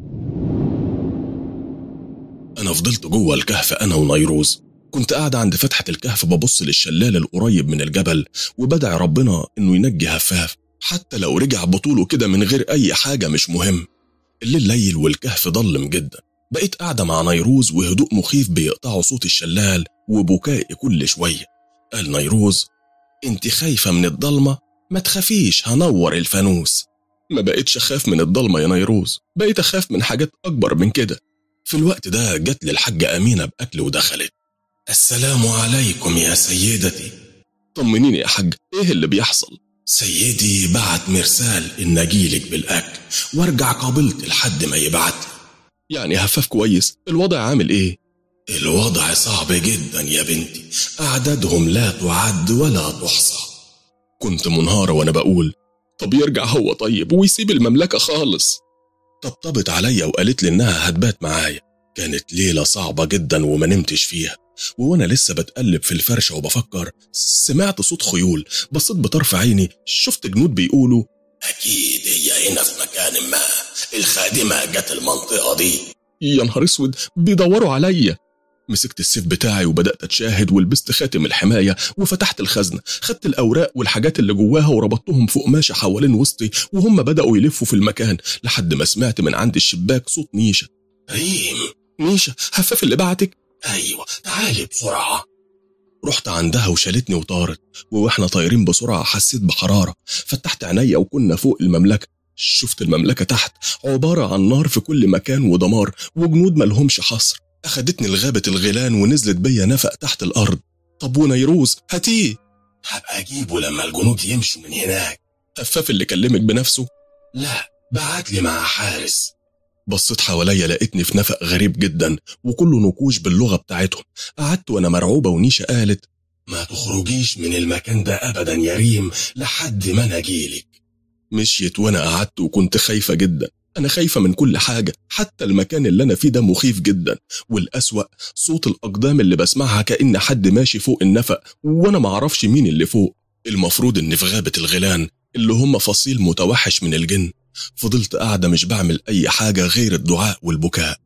أنا فضلت جوه الكهف أنا ونيروز كنت قاعد عند فتحة الكهف ببص للشلال القريب من الجبل وبدعي ربنا إنه ينجي هفاف حتى لو رجع بطوله كده من غير أي حاجة مش مهم الليل ليل والكهف ضلم جدا بقيت قاعدة مع نيروز وهدوء مخيف بيقطعوا صوت الشلال وبكائي كل شوية قال نيروز انت خايفة من الضلمة ما تخافيش هنور الفانوس ما بقيتش أخاف من الضلمة يا نيروز بقيت أخاف من حاجات أكبر من كده في الوقت ده جت لي الحاجة أمينة بأكل ودخلت السلام عليكم يا سيدتي طمنيني يا حاج إيه اللي بيحصل سيدي بعت مرسال إن أجيلك بالأكل وارجع قابلت لحد ما يبعت يعني هفاف كويس الوضع عامل إيه الوضع صعب جدا يا بنتي أعدادهم لا تعد ولا تحصى كنت منهارة وأنا بقول طب يرجع هو طيب ويسيب المملكة خالص طبطبت عليا وقالت لي إنها هتبات معايا كانت ليلة صعبة جدا وما نمتش فيها وأنا لسه بتقلب في الفرشة وبفكر سمعت صوت خيول بصيت بطرف عيني شفت جنود بيقولوا أكيد هي هنا في مكان ما الخادمة جت المنطقة دي يا نهار اسود بيدوروا عليا مسكت السيف بتاعي وبدأت أتشاهد ولبست خاتم الحماية وفتحت الخزنة خدت الأوراق والحاجات اللي جواها وربطتهم في قماشة حوالين وسطي وهم بدأوا يلفوا في المكان لحد ما سمعت من عند الشباك صوت نيشة ريم نيشة هفاف اللي بعتك أيوة تعالي بسرعة رحت عندها وشالتني وطارت واحنا طايرين بسرعة حسيت بحرارة فتحت عينيا وكنا فوق المملكة شفت المملكة تحت عبارة عن نار في كل مكان ودمار وجنود ملهمش حصر أخدتني لغابة الغيلان ونزلت بيا نفق تحت الأرض طب ونيروز هاتيه هبقى أجيبه لما الجنود يمشوا من هناك هفاف اللي كلمك بنفسه لا بعت لي مع حارس بصيت حواليا لقيتني في نفق غريب جدا وكله نقوش باللغة بتاعتهم قعدت وأنا مرعوبة ونيشة قالت ما تخرجيش من المكان ده أبدا يا ريم لحد ما أنا أجيلك مشيت وأنا قعدت وكنت خايفة جدا أنا خايفة من كل حاجة حتى المكان اللي أنا فيه ده مخيف جدا والأسوأ صوت الأقدام اللي بسمعها كأن حد ماشي فوق النفق وأنا معرفش مين اللي فوق المفروض إني في غابة الغيلان اللي هم فصيل متوحش من الجن فضلت قاعدة مش بعمل أي حاجة غير الدعاء والبكاء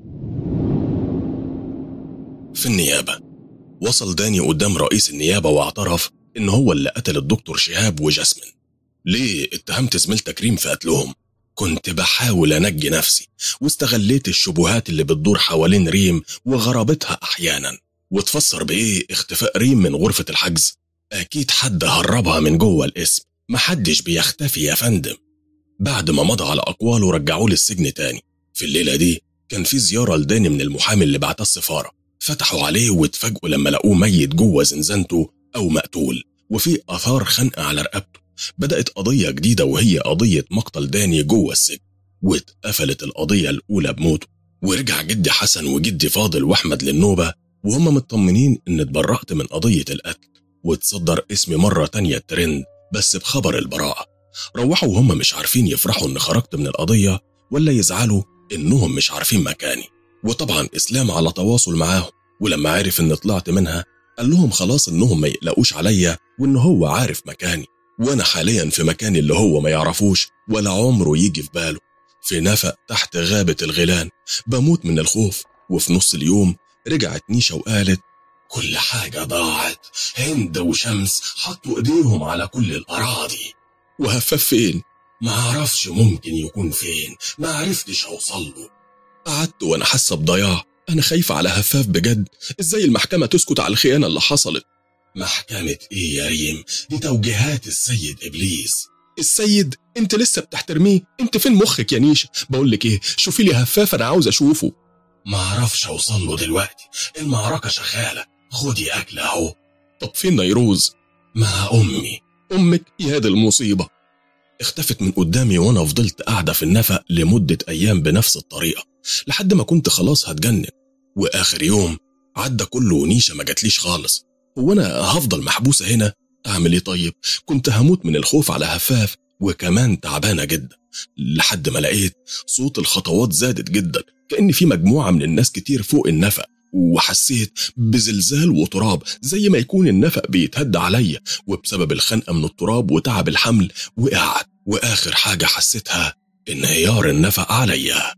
في النيابة وصل داني قدام رئيس النيابة واعترف إن هو اللي قتل الدكتور شهاب وجاسمين ليه اتهمت زميلتك ريم في قتلهم كنت بحاول أنجي نفسي واستغليت الشبهات اللي بتدور حوالين ريم وغرابتها أحيانا وتفسر بإيه اختفاء ريم من غرفة الحجز أكيد حد هربها من جوه الاسم محدش بيختفي يا فندم بعد ما مضى على أقواله رجعوه للسجن تاني في الليلة دي كان في زيارة لداني من المحامي اللي بعتها السفارة فتحوا عليه واتفاجئوا لما لقوه ميت جوه زنزانته أو مقتول وفي آثار خنقة على رقبته بدأت قضية جديدة وهي قضية مقتل داني جوه السجن واتقفلت القضية الأولى بموته ورجع جدي حسن وجدي فاضل وأحمد للنوبة وهم مطمنين إن اتبرأت من قضية القتل وتصدر اسمي مرة تانية الترند بس بخبر البراءة روحوا وهم مش عارفين يفرحوا إن خرجت من القضية ولا يزعلوا إنهم مش عارفين مكاني وطبعا إسلام على تواصل معاهم ولما عرف إن طلعت منها قال لهم خلاص إنهم ما يقلقوش عليا وإن هو عارف مكاني وأنا حاليا في مكان اللي هو ما يعرفوش ولا عمره يجي في باله في نفق تحت غابة الغيلان بموت من الخوف وفي نص اليوم رجعت نيشة وقالت كل حاجة ضاعت هند وشمس حطوا ايديهم على كل الأراضي وهفاف فين؟ ما اعرفش ممكن يكون فين ما عرفتش اوصل له قعدت وانا حاسه بضياع انا خايفه على هفاف بجد ازاي المحكمه تسكت على الخيانه اللي حصلت محكمة ايه يا ريم دي توجيهات السيد ابليس السيد انت لسه بتحترميه انت فين مخك يا نيشه بقول لك ايه شوفي لي هفاف انا عاوز اشوفه ما اعرفش اوصل له دلوقتي المعركة شغالة خدي اكل اهو طب فين نيروز مع امي امك يا دي المصيبه اختفت من قدامي وانا فضلت قاعده في النفق لمده ايام بنفس الطريقه لحد ما كنت خلاص هتجنن واخر يوم عدى كله ونيشه ما جاتليش خالص هو انا هفضل محبوسه هنا اعمل ايه طيب كنت هموت من الخوف على هفاف وكمان تعبانه جدا لحد ما لقيت صوت الخطوات زادت جدا كأن في مجموعة من الناس كتير فوق النفق وحسيت بزلزال وتراب زي ما يكون النفق بيتهد عليا وبسبب الخنقة من التراب وتعب الحمل وقعت وآخر حاجة حسيتها انهيار النفق عليا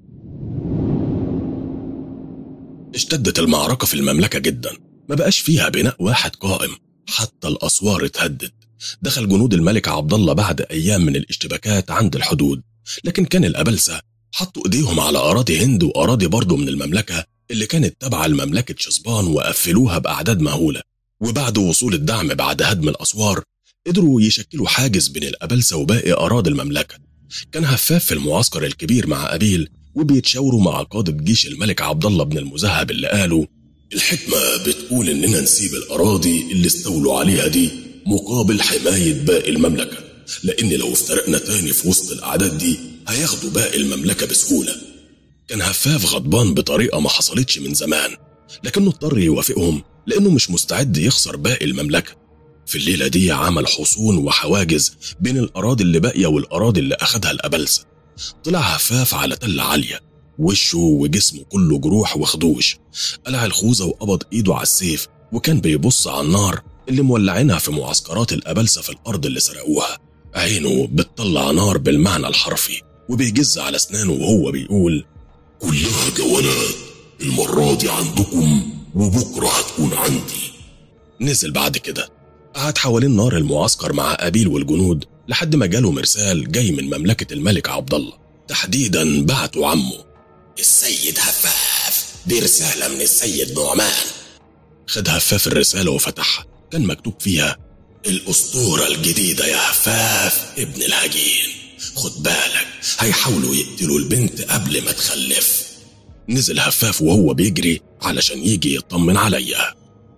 اشتدت المعركة في المملكة جدا ما بقاش فيها بناء واحد قائم حتى الأسوار اتهدت دخل جنود الملك عبد الله بعد أيام من الاشتباكات عند الحدود لكن كان الأبلسة حطوا إيديهم على أراضي هند وأراضي برضه من المملكة اللي كانت تابعة لمملكة شصبان وقفلوها بأعداد مهولة وبعد وصول الدعم بعد هدم الأسوار قدروا يشكلوا حاجز بين الأبلسة وباقي أراضي المملكة كان هفاف في المعسكر الكبير مع أبيل وبيتشاوروا مع قادة جيش الملك عبد الله بن المذهب اللي قالوا الحكمة بتقول إننا نسيب الأراضي اللي استولوا عليها دي مقابل حماية باقي المملكة لأن لو افترقنا تاني في وسط الأعداد دي هياخدوا باقي المملكة بسهولة كان هفاف غضبان بطريقة ما حصلتش من زمان لكنه اضطر يوافقهم لأنه مش مستعد يخسر باقي المملكة في الليلة دي عمل حصون وحواجز بين الأراضي اللي باقية والأراضي اللي أخدها الأبلسة طلع هفاف على تلة عالية وشه وجسمه كله جروح وخدوش قلع الخوذة وقبض إيده على السيف وكان بيبص على النار اللي مولعينها في معسكرات الأبلسة في الأرض اللي سرقوها عينه بتطلع نار بالمعنى الحرفي وبيجز على أسنانه وهو بيقول كلها جولات المرة دي عندكم وبكرة هتكون عندي نزل بعد كده قعد حوالين نار المعسكر مع أبيل والجنود لحد ما جاله مرسال جاي من مملكة الملك عبد الله تحديدا بعته عمه السيد هفاف دي رسالة من السيد نعمان خد هفاف الرسالة وفتحها كان مكتوب فيها الأسطورة الجديدة يا هفاف ابن الهجين خد بالك هيحاولوا يقتلوا البنت قبل ما تخلف نزل هفاف وهو بيجري علشان يجي يطمن عليا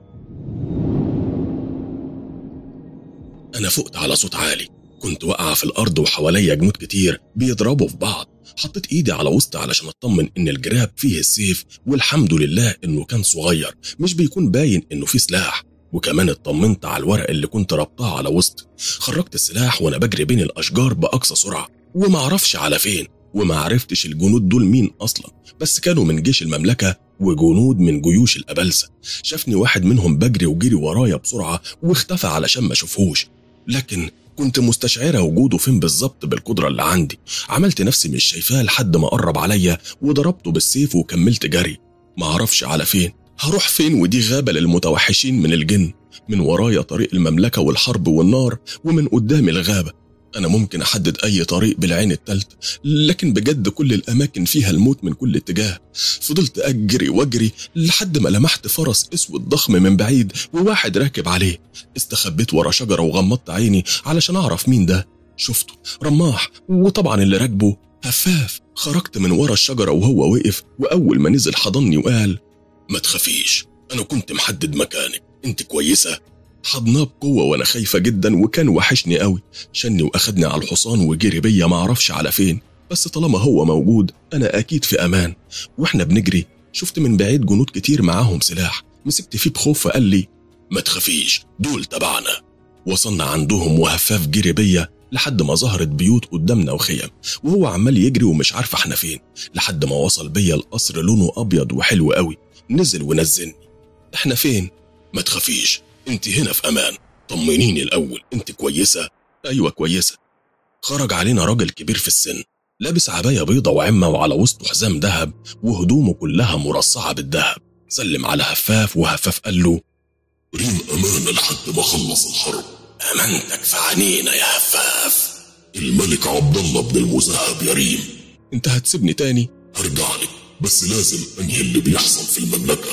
أنا فقت على صوت عالي كنت واقعة في الأرض وحواليا جنود كتير بيضربوا في بعض حطيت إيدي على وسط علشان أطمن إن الجراب فيه السيف والحمد لله إنه كان صغير مش بيكون باين إنه فيه سلاح وكمان اطمنت على الورق اللي كنت ربطاه على وسط خرجت السلاح وأنا بجري بين الأشجار بأقصى سرعة ومعرفش على فين وما عرفتش الجنود دول مين أصلا بس كانوا من جيش المملكة وجنود من جيوش الأبلسة شافني واحد منهم بجري وجري ورايا بسرعة واختفى علشان ما اشوفهوش لكن كنت مستشعرة وجوده فين بالظبط بالقدرة اللي عندي عملت نفسي مش شايفاه لحد ما قرب عليا وضربته بالسيف وكملت جري ما اعرفش على فين هروح فين ودي غابة للمتوحشين من الجن من ورايا طريق المملكة والحرب والنار ومن قدامي الغابة أنا ممكن أحدد أي طريق بالعين التالتة لكن بجد كل الأماكن فيها الموت من كل اتجاه فضلت أجري وأجري لحد ما لمحت فرس أسود ضخم من بعيد وواحد راكب عليه استخبيت ورا شجرة وغمضت عيني علشان أعرف مين ده شفته رماح وطبعا اللي راكبه هفاف خرجت من ورا الشجرة وهو وقف وأول ما نزل حضني وقال ما تخافيش أنا كنت محدد مكانك أنت كويسة حضناه بقوة وأنا خايفة جدا وكان وحشني قوي شني وأخدني على الحصان وجري بيا معرفش على فين بس طالما هو موجود أنا أكيد في أمان وإحنا بنجري شفت من بعيد جنود كتير معاهم سلاح مسكت فيه بخوف فقال لي ما تخافيش دول تبعنا وصلنا عندهم وهفاف جري بيا لحد ما ظهرت بيوت قدامنا وخيم وهو عمال يجري ومش عارف احنا فين لحد ما وصل بيا القصر لونه ابيض وحلو قوي نزل ونزلني احنا فين ما تخافيش انت هنا في امان طمنيني الاول انت كويسه ايوه كويسه خرج علينا راجل كبير في السن لابس عباية بيضة وعمة وعلى وسطه حزام ذهب وهدومه كلها مرصعة بالذهب سلم على هفاف وهفاف قال له ريم أمانة لحد ما خلص الحرب أمانتك في عينينا يا هفاف الملك عبد الله بن المذهب يا ريم انت هتسيبني تاني هرجع لك بس لازم انهي اللي بيحصل في المملكة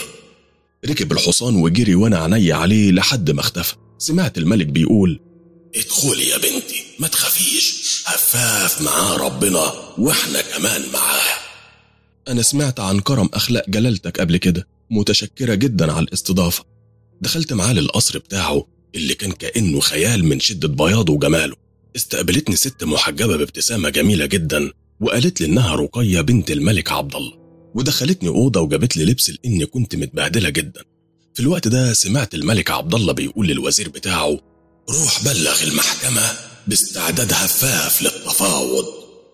ركب الحصان وجري وانا عيني عليه لحد ما اختفى سمعت الملك بيقول ادخلي يا بنتي ما تخافيش هفاف معاه ربنا واحنا كمان معاه انا سمعت عن كرم اخلاق جلالتك قبل كده متشكرة جدا على الاستضافة دخلت معاه للقصر بتاعه اللي كان كأنه خيال من شدة بياضه وجماله استقبلتني ست محجبة بابتسامة جميلة جدا وقالت لي إنها رقية بنت الملك عبد الله ودخلتني أوضة وجابت لي لبس لإني كنت متبهدلة جدا في الوقت ده سمعت الملك عبد الله بيقول للوزير بتاعه روح بلغ المحكمة باستعداد هفاف للتفاوض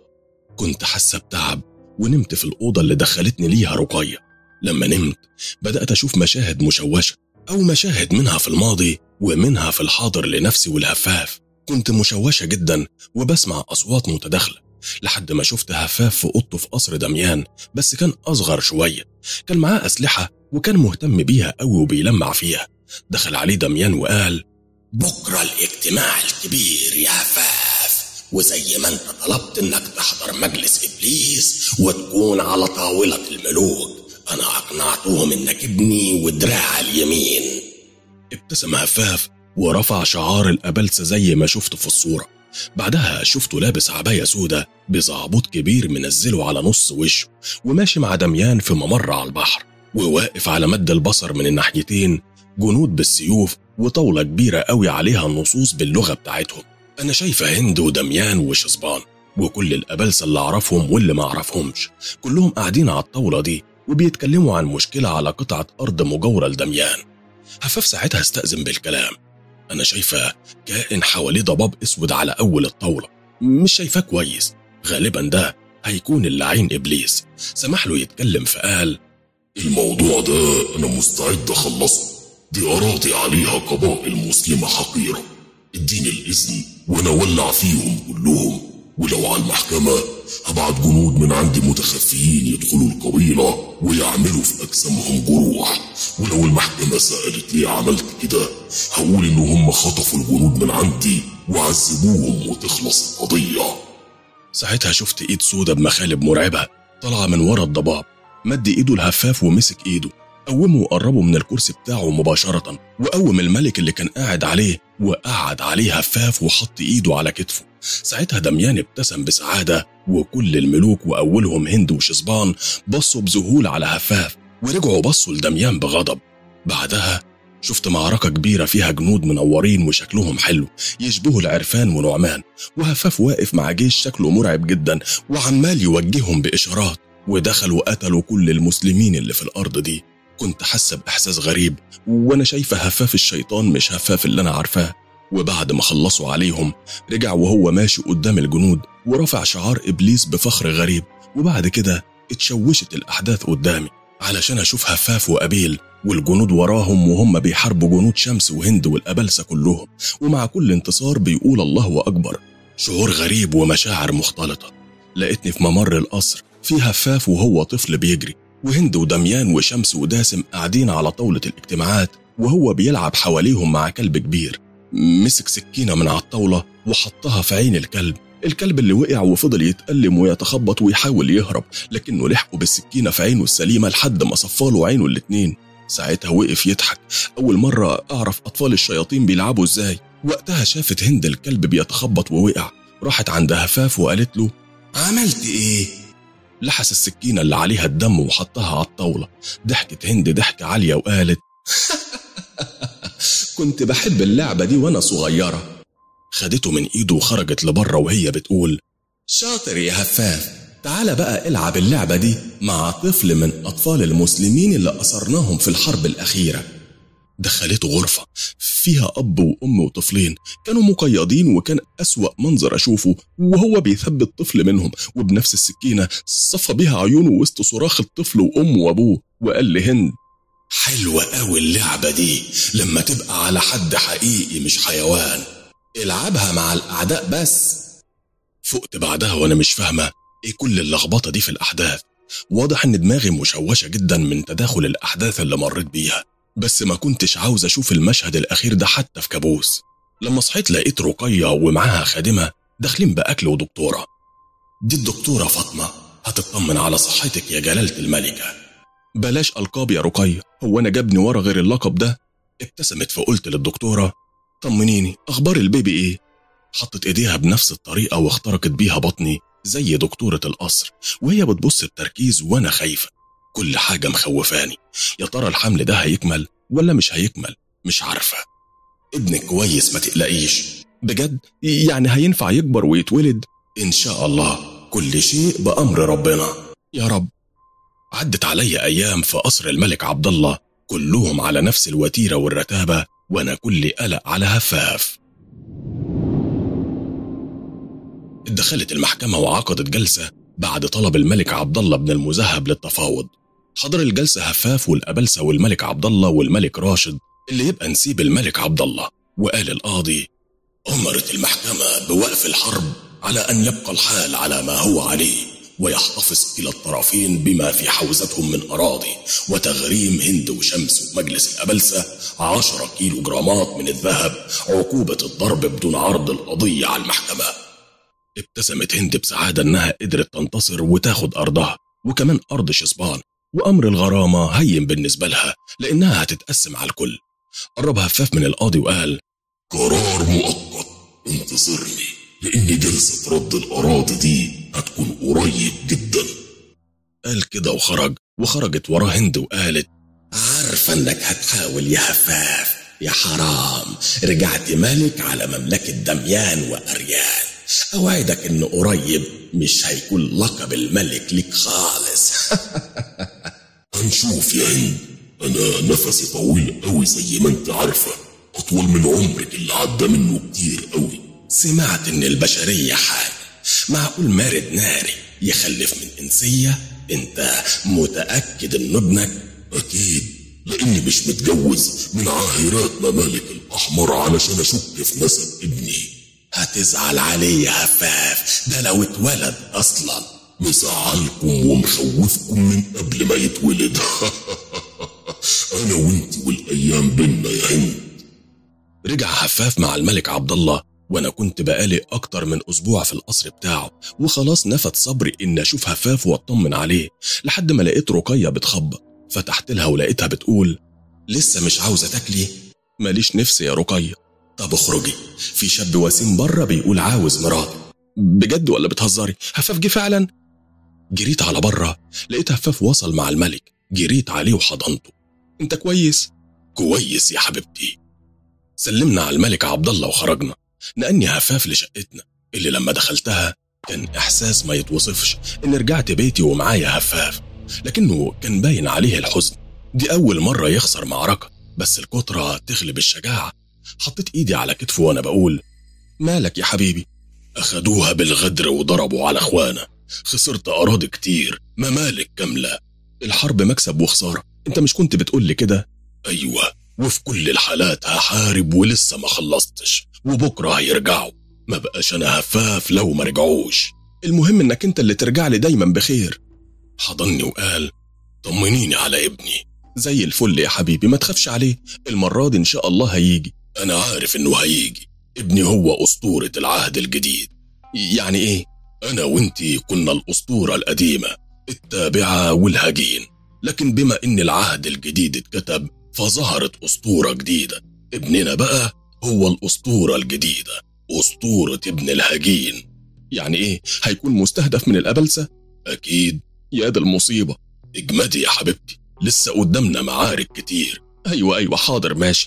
كنت حاسة بتعب ونمت في الأوضة اللي دخلتني ليها رقية لما نمت بدأت أشوف مشاهد مشوشة أو مشاهد منها في الماضي ومنها في الحاضر لنفسي والهفاف كنت مشوشة جدا وبسمع أصوات متداخلة لحد ما شفت هفاف في أوضته في قصر دميان بس كان أصغر شوية كان معاه أسلحة وكان مهتم بيها أوي وبيلمع فيها دخل عليه دميان وقال بكرة الاجتماع الكبير يا هفاف وزي ما انت طلبت انك تحضر مجلس ابليس وتكون على طاولة الملوك انا اقنعتهم انك ابني ودراع اليمين ابتسم هفاف ورفع شعار الأبلسة زي ما شفته في الصورة بعدها شفته لابس عباية سودة بزعبوط كبير منزله على نص وشه وماشي مع دميان في ممر على البحر وواقف على مد البصر من الناحيتين جنود بالسيوف وطاولة كبيرة قوي عليها النصوص باللغة بتاعتهم أنا شايفة هند ودميان وشصبان وكل الأبلسة اللي أعرفهم واللي ما أعرفهمش كلهم قاعدين على الطاولة دي وبيتكلموا عن مشكلة على قطعة أرض مجاورة لدميان هفاف ساعتها استأذن بالكلام أنا شايفة كائن حواليه ضباب أسود على أول الطاولة مش شايفاه كويس غالبا ده هيكون اللعين إبليس سمح له يتكلم فقال الموضوع ده أنا مستعد أخلصه دي أراضي عليها قبائل مسلمة حقيرة اديني الإذن وأنا أولع فيهم كلهم ولو على المحكمة هبعت جنود من عندي متخفيين يدخلوا القبيلة ويعملوا في أجسامهم جروح ولو المحكمة سألت ليه عملت كده هقول إن هم خطفوا الجنود من عندي وعذبوهم وتخلص القضية ساعتها شفت ايد سودة بمخالب مرعبة طالعة من ورا الضباب مد ايده الهفاف ومسك ايده قومه وقربه من الكرسي بتاعه مباشرة وقوم الملك اللي كان قاعد عليه وقعد عليه هفاف وحط ايده على كتفه ساعتها دميان ابتسم بسعادة وكل الملوك وأولهم هند وشصبان بصوا بذهول على هفاف ورجعوا بصوا لدميان بغضب بعدها شفت معركة كبيرة فيها جنود منورين وشكلهم حلو يشبهوا العرفان ونعمان وهفاف واقف مع جيش شكله مرعب جدا وعمال يوجههم بإشارات ودخلوا قتلوا كل المسلمين اللي في الأرض دي كنت حاسة بإحساس غريب وأنا شايفة هفاف الشيطان مش هفاف اللي أنا عارفاه وبعد ما خلصوا عليهم رجع وهو ماشي قدام الجنود ورفع شعار إبليس بفخر غريب وبعد كده اتشوشت الأحداث قدامي علشان أشوف هفاف وأبيل والجنود وراهم وهم بيحاربوا جنود شمس وهند والأبلسة كلهم ومع كل انتصار بيقول الله أكبر شعور غريب ومشاعر مختلطة لقيتني في ممر القصر في هفاف وهو طفل بيجري وهند ودميان وشمس وداسم قاعدين على طاولة الاجتماعات وهو بيلعب حواليهم مع كلب كبير مسك سكينة من على الطاولة وحطها في عين الكلب الكلب اللي وقع وفضل يتألم ويتخبط ويحاول يهرب لكنه لحقه بالسكينة في عينه السليمة لحد ما صفاله عينه الاتنين ساعتها وقف يضحك أول مرة أعرف أطفال الشياطين بيلعبوا إزاي وقتها شافت هند الكلب بيتخبط ووقع راحت عند هفاف وقالت له عملت إيه؟ لحس السكينة اللي عليها الدم وحطها على الطاولة ضحكت هند ضحكة عالية وقالت كنت بحب اللعبة دي وأنا صغيرة خدته من إيده وخرجت لبره وهي بتقول شاطر يا هفاف تعال بقى العب اللعبة دي مع طفل من أطفال المسلمين اللي أسرناهم في الحرب الأخيرة دخلته غرفة فيها أب وأم وطفلين كانوا مقيدين وكان أسوأ منظر أشوفه وهو بيثبت طفل منهم وبنفس السكينة صفى بيها عيونه وسط صراخ الطفل وأمه وأبوه وقال لهند حلوة أوي اللعبة دي لما تبقى على حد حقيقي مش حيوان العبها مع الأعداء بس فقت بعدها وأنا مش فاهمة إيه كل اللخبطة دي في الأحداث واضح إن دماغي مشوشة جدا من تداخل الأحداث اللي مريت بيها بس ما كنتش عاوز أشوف المشهد الأخير ده حتى في كابوس لما صحيت لقيت رقية ومعاها خادمة داخلين بأكل ودكتورة دي الدكتورة فاطمة هتطمن على صحتك يا جلالة الملكة بلاش ألقاب يا رقية هو أنا جابني ورا غير اللقب ده ابتسمت فقلت للدكتورة طمنيني أخبار البيبي إيه حطت إيديها بنفس الطريقة واخترقت بيها بطني زي دكتورة القصر وهي بتبص بتركيز وأنا خايفة كل حاجة مخوفاني يا ترى الحمل ده هيكمل ولا مش هيكمل مش عارفة ابنك كويس ما تقلقيش بجد يعني هينفع يكبر ويتولد إن شاء الله كل شيء بأمر ربنا يا رب عدت عليا أيام في قصر الملك عبد الله كلهم على نفس الوتيرة والرتابة وأنا كل قلق على هفاف دخلت المحكمة وعقدت جلسة بعد طلب الملك عبد الله بن المذهب للتفاوض حضر الجلسة هفاف والأبلسة والملك عبد الله والملك راشد اللي يبقى نسيب الملك عبد الله وقال القاضي أمرت المحكمة بوقف الحرب على أن يبقى الحال على ما هو عليه ويحتفظ كلا الطرفين بما في حوزتهم من أراضي وتغريم هند وشمس ومجلس الأبلسة عشرة كيلو جرامات من الذهب عقوبة الضرب بدون عرض القضية على المحكمة ابتسمت هند بسعادة إنها قدرت تنتصر وتاخد أرضها وكمان أرض شصبان وأمر الغرامة هين بالنسبة لها لأنها هتتقسم على الكل قرب هفاف من القاضي وقال قرار مؤقت انتظرني لأن جلسة رد الأراضي دي هتكون قريب جدا قال كده وخرج وخرجت وراه هند وقالت عارفة إنك هتحاول يا هفاف يا حرام رجعت ملك على مملكة دميان وأريان أوعدك إن قريب مش هيكون لقب الملك ليك خالص هنشوف يا هند انا نفسي طويل قوي زي ما انت عارفه اطول من عمرك اللي عدى منه كتير قوي سمعت إن البشرية حاجة معقول مارد ناري يخلف من إنسية أنت متأكد إن ابنك اكيد لاني مش متجوز من عاهرات ممالك الاحمر علشان اشك في نسب ابني هتزعل عليه يا هفاف ده لو اتولد أصلا مزعلكم ومخوفكم من قبل ما يتولد انا وانت والايام بينا يا هند رجع هفاف مع الملك عبد الله وانا كنت بقالي اكتر من اسبوع في القصر بتاعه وخلاص نفد صبري ان اشوف هفاف واطمن عليه لحد ما لقيت رقيه بتخبط فتحت لها ولقيتها بتقول لسه مش عاوزه تاكلي ماليش نفس يا رقيه طب اخرجي في شاب وسيم بره بيقول عاوز مراتي بجد ولا بتهزري هفاف جه فعلا جريت على بره لقيت هفاف وصل مع الملك جريت عليه وحضنته انت كويس كويس يا حبيبتي سلمنا على الملك عبد الله وخرجنا نقلني هفاف لشقتنا اللي لما دخلتها كان احساس ما يتوصفش ان رجعت بيتي ومعايا هفاف لكنه كان باين عليه الحزن دي اول مره يخسر معركه بس الكتره تغلب الشجاعه حطيت ايدي على كتفه وانا بقول مالك يا حبيبي اخدوها بالغدر وضربوا على اخوانا خسرت اراضي كتير ممالك كامله الحرب مكسب وخساره انت مش كنت بتقول لي كده ايوه وفي كل الحالات هحارب ولسه ما خلصتش وبكره هيرجعوا ما بقاش انا هفاف لو ما رجعوش المهم انك انت اللي ترجع لي دايما بخير حضني وقال طمنيني على ابني زي الفل يا حبيبي ما تخافش عليه المره دي ان شاء الله هيجي انا عارف انه هيجي ابني هو اسطوره العهد الجديد يعني ايه انا وانتي كنا الاسطوره القديمه التابعه والهجين لكن بما ان العهد الجديد اتكتب فظهرت اسطوره جديده ابننا بقى هو الاسطوره الجديده اسطوره ابن الهجين يعني ايه هيكون مستهدف من الابلسه اكيد يا ده المصيبه اجمدي يا حبيبتي لسه قدامنا معارك كتير ايوه ايوه حاضر ماشي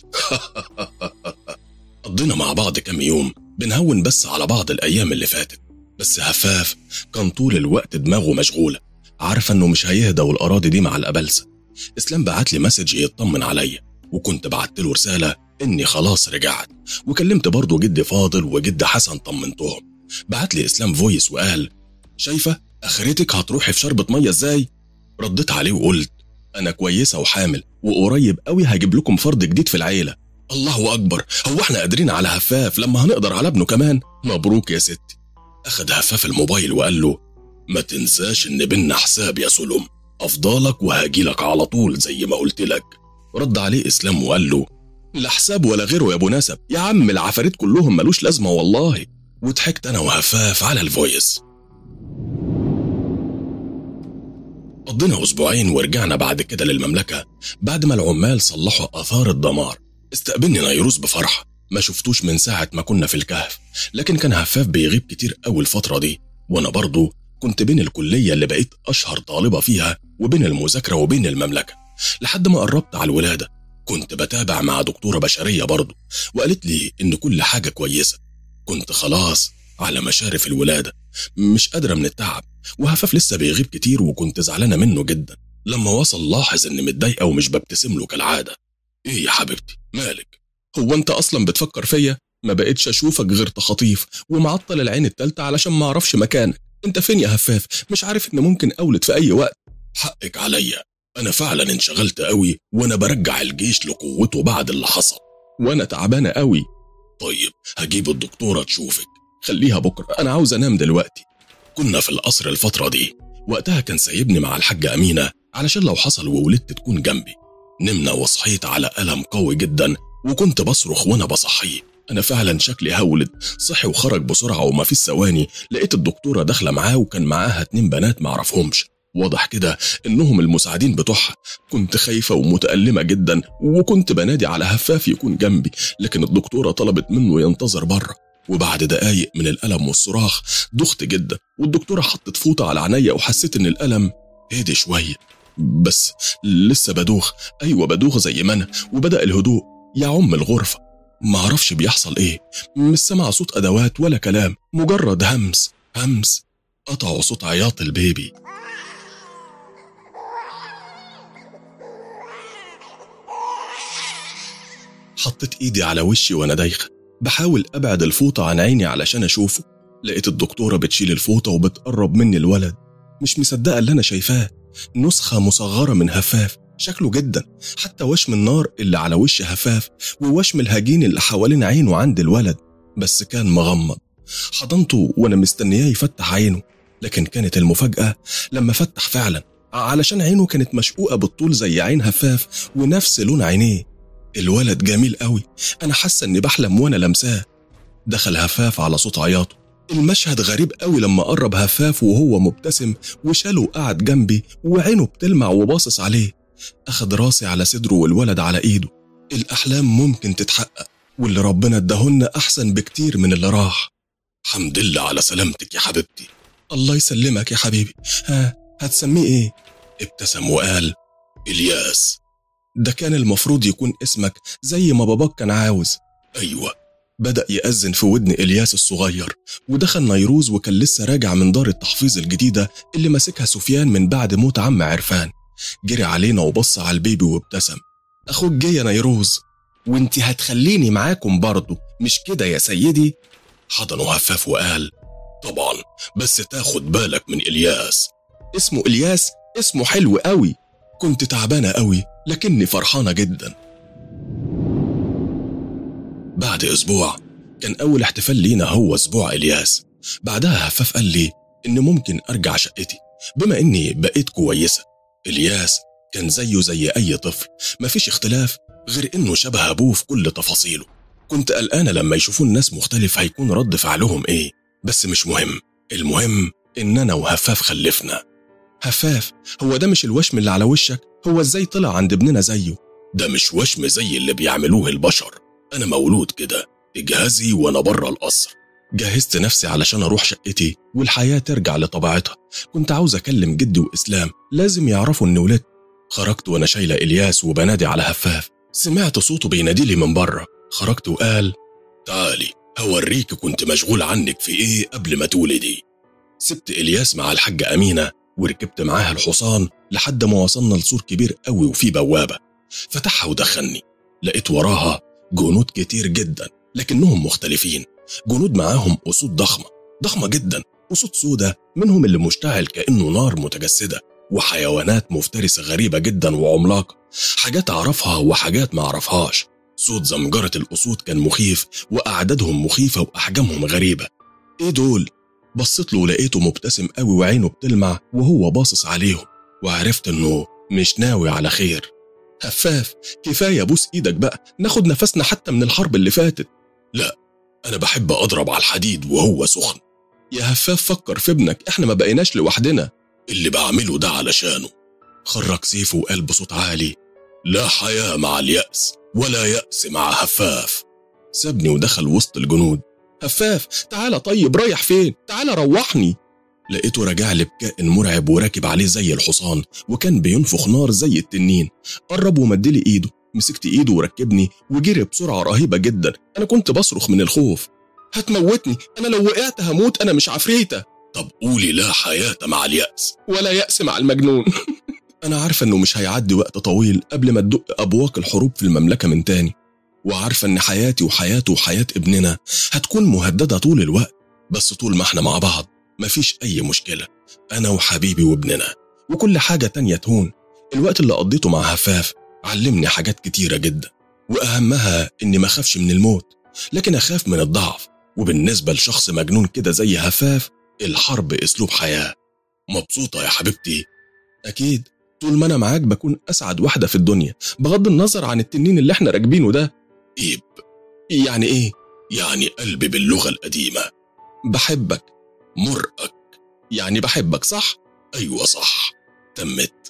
قضينا مع بعض كام يوم بنهون بس على بعض الايام اللي فاتت بس هفاف كان طول الوقت دماغه مشغوله عارفه انه مش هيهدى والاراضي دي مع الابلسه اسلام بعت لي مسج يطمن عليا وكنت بعت له رساله اني خلاص رجعت وكلمت برضه جدي فاضل وجد حسن طمنتهم بعت لي اسلام فويس وقال شايفه اخرتك هتروحي في شربة ميه ازاي رديت عليه وقلت انا كويسه وحامل وقريب قوي هجيب لكم فرد جديد في العيله الله اكبر هو احنا قادرين على هفاف لما هنقدر على ابنه كمان مبروك يا ستي اخد هفاف الموبايل وقال له ما تنساش ان بينا حساب يا سلم افضلك وهاجيلك على طول زي ما قلت لك رد عليه اسلام وقال له لا حساب ولا غيره يا ابو نسب يا عم العفاريت كلهم ملوش لازمه والله وضحكت انا وهفاف على الفويس قضينا اسبوعين ورجعنا بعد كده للمملكه بعد ما العمال صلحوا اثار الدمار استقبلني نيروز بفرحه ما شفتوش من ساعه ما كنا في الكهف لكن كان هفاف بيغيب كتير قوي الفتره دي وانا برضه كنت بين الكليه اللي بقيت اشهر طالبه فيها وبين المذاكره وبين المملكه لحد ما قربت على الولاده كنت بتابع مع دكتوره بشريه برضه وقالت لي ان كل حاجه كويسه كنت خلاص على مشارف الولاده مش قادره من التعب وهفاف لسه بيغيب كتير وكنت زعلانه منه جدا لما وصل لاحظ اني متضايقه ومش ببتسم له كالعاده ايه يا حبيبتي مالك هو انت اصلا بتفكر فيا ما بقتش اشوفك غير تخاطيف ومعطل العين التالتة علشان ما اعرفش مكانك انت فين يا هفاف مش عارف ان ممكن اولد في اي وقت حقك عليا انا فعلا انشغلت قوي وانا برجع الجيش لقوته بعد اللي حصل وانا تعبانه قوي طيب هجيب الدكتوره تشوفك خليها بكره انا عاوز انام دلوقتي كنا في القصر الفتره دي وقتها كان سايبني مع الحاجه امينه علشان لو حصل وولدت تكون جنبي نمنا وصحيت على ألم قوي جدا وكنت بصرخ وانا بصحيه انا فعلا شكلي هولد صحي وخرج بسرعه وما فيش ثواني لقيت الدكتوره داخله معاه وكان معاها اتنين بنات معرفهمش واضح كده انهم المساعدين بتوعها كنت خايفه ومتالمه جدا وكنت بنادي على هفاف يكون جنبي لكن الدكتوره طلبت منه ينتظر بره وبعد دقايق من الالم والصراخ دخت جدا والدكتوره حطت فوطه على عينيا وحسيت ان الالم هدي شويه بس لسه بدوخ ايوه بدوخ زي ما انا وبدا الهدوء يعم الغرفه معرفش بيحصل ايه مش سمع صوت ادوات ولا كلام مجرد همس همس قطعوا صوت عياط البيبي حطيت ايدي على وشي وانا دايخه بحاول ابعد الفوطه عن عيني علشان اشوفه لقيت الدكتوره بتشيل الفوطه وبتقرب مني الولد مش مصدقه اللي انا شايفاه نسخه مصغره من هفاف شكله جدا حتى وشم النار اللي على وش هفاف ووشم الهجين اللي حوالين عينه عند الولد بس كان مغمض حضنته وانا مستنياه يفتح عينه لكن كانت المفاجأة لما فتح فعلا علشان عينه كانت مشقوقة بالطول زي عين هفاف ونفس لون عينيه الولد جميل قوي أنا حاسة إني بحلم وأنا لمساه دخل هفاف على صوت عياطه المشهد غريب قوي لما قرب هفاف وهو مبتسم وشاله وقعد جنبي وعينه بتلمع وباصص عليه أخد راسي على صدره والولد على إيده الأحلام ممكن تتحقق واللي ربنا اداهن أحسن بكتير من اللي راح حمد لله على سلامتك يا حبيبتي الله يسلمك يا حبيبي ها هتسميه ايه ابتسم وقال الياس ده كان المفروض يكون اسمك زي ما باباك كان عاوز ايوه بدأ يأذن في ودن إلياس الصغير ودخل نيروز وكان لسه راجع من دار التحفيظ الجديدة اللي ماسكها سفيان من بعد موت عم عرفان جري علينا وبص على البيبي وابتسم أخوك جه يا نيروز وانت هتخليني معاكم برضه مش كده يا سيدي حضنه هفاف وقال طبعا بس تاخد بالك من إلياس اسمه إلياس اسمه حلو قوي كنت تعبانة قوي لكني فرحانة جدا بعد أسبوع كان أول احتفال لينا هو أسبوع إلياس بعدها هفاف قال لي إن ممكن أرجع شقتي بما إني بقيت كويسة إلياس كان زيه زي أي طفل مفيش اختلاف غير إنه شبه أبوه في كل تفاصيله كنت قلقانة لما يشوفوا الناس مختلف هيكون رد فعلهم إيه بس مش مهم المهم إن أنا وهفاف خلفنا هفاف هو ده مش الوشم اللي على وشك هو إزاي طلع عند ابننا زيه ده مش وشم زي اللي بيعملوه البشر أنا مولود كده اجهزي وأنا بره القصر جهزت نفسي علشان أروح شقتي والحياة ترجع لطبيعتها كنت عاوز أكلم جدي وإسلام لازم يعرفوا إني ولدت خرجت وأنا شايلة إلياس وبنادي على هفاف سمعت صوته بيناديلي من بره خرجت وقال تعالي هوريك كنت مشغول عنك في ايه قبل ما تولدي سبت إلياس مع الحاجة أمينة وركبت معاها الحصان لحد ما وصلنا لسور كبير قوي وفيه بوابة فتحها ودخلني لقيت وراها جنود كتير جدا لكنهم مختلفين جنود معاهم أسود ضخمة ضخمة جدا أسود سودة منهم اللي مشتعل كأنه نار متجسدة وحيوانات مفترسة غريبة جدا وعملاقة حاجات أعرفها وحاجات ما أعرفهاش صوت زمجرة الأسود كان مخيف وأعدادهم مخيفة وأحجامهم غريبة إيه دول؟ بصيت له ولقيته مبتسم قوي وعينه بتلمع وهو باصص عليهم وعرفت إنه مش ناوي على خير هفاف كفاية بوس إيدك بقى ناخد نفسنا حتى من الحرب اللي فاتت لا أنا بحب أضرب على الحديد وهو سخن يا هفاف فكر في ابنك احنا ما بقيناش لوحدنا اللي بعمله ده علشانه خرج سيفه وقال بصوت عالي لا حياة مع اليأس ولا يأس مع هفاف سابني ودخل وسط الجنود هفاف تعالى طيب رايح فين تعالى روحني لقيته راجع لي بكائن مرعب وراكب عليه زي الحصان وكان بينفخ نار زي التنين قرب ومدلي ايده مسكت ايده وركبني وجري بسرعه رهيبه جدا انا كنت بصرخ من الخوف هتموتني انا لو وقعت هموت انا مش عفريته طب قولي لا حياة مع اليأس ولا يأس مع المجنون أنا عارفة إنه مش هيعدي وقت طويل قبل ما تدق أبواق الحروب في المملكة من تاني وعارفة إن حياتي وحياته وحياة ابننا هتكون مهددة طول الوقت بس طول ما احنا مع بعض مفيش أي مشكلة أنا وحبيبي وابننا وكل حاجة تانية تهون الوقت اللي قضيته مع هفاف علمني حاجات كتيرة جدا وأهمها إني ما أخافش من الموت لكن أخاف من الضعف وبالنسبة لشخص مجنون كده زي هفاف الحرب أسلوب حياة مبسوطة يا حبيبتي أكيد طول ما أنا معاك بكون أسعد واحدة في الدنيا بغض النظر عن التنين اللي احنا راكبينه ده إيب يعني إيه؟ يعني قلبي باللغة القديمة بحبك مرأك يعني بحبك صح؟ أيوة صح تمت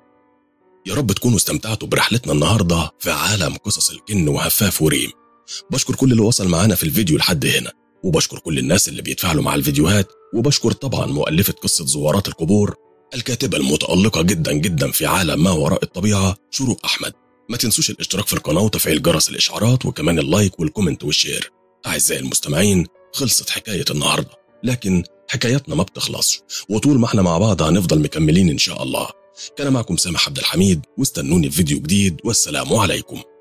يا رب تكونوا استمتعتوا برحلتنا النهاردة في عالم قصص الجن وهفاف وريم بشكر كل اللي وصل معانا في الفيديو لحد هنا وبشكر كل الناس اللي بيتفاعلوا مع الفيديوهات وبشكر طبعا مؤلفة قصة زوارات القبور الكاتبة المتألقة جدا جدا في عالم ما وراء الطبيعة شروق أحمد ما تنسوش الاشتراك في القناة وتفعيل جرس الإشعارات وكمان اللايك والكومنت والشير أعزائي المستمعين خلصت حكاية النهاردة لكن حكاياتنا ما بتخلصش وطول ما احنا مع بعض هنفضل مكملين إن شاء الله كان معكم سامح عبد الحميد واستنوني في فيديو جديد والسلام عليكم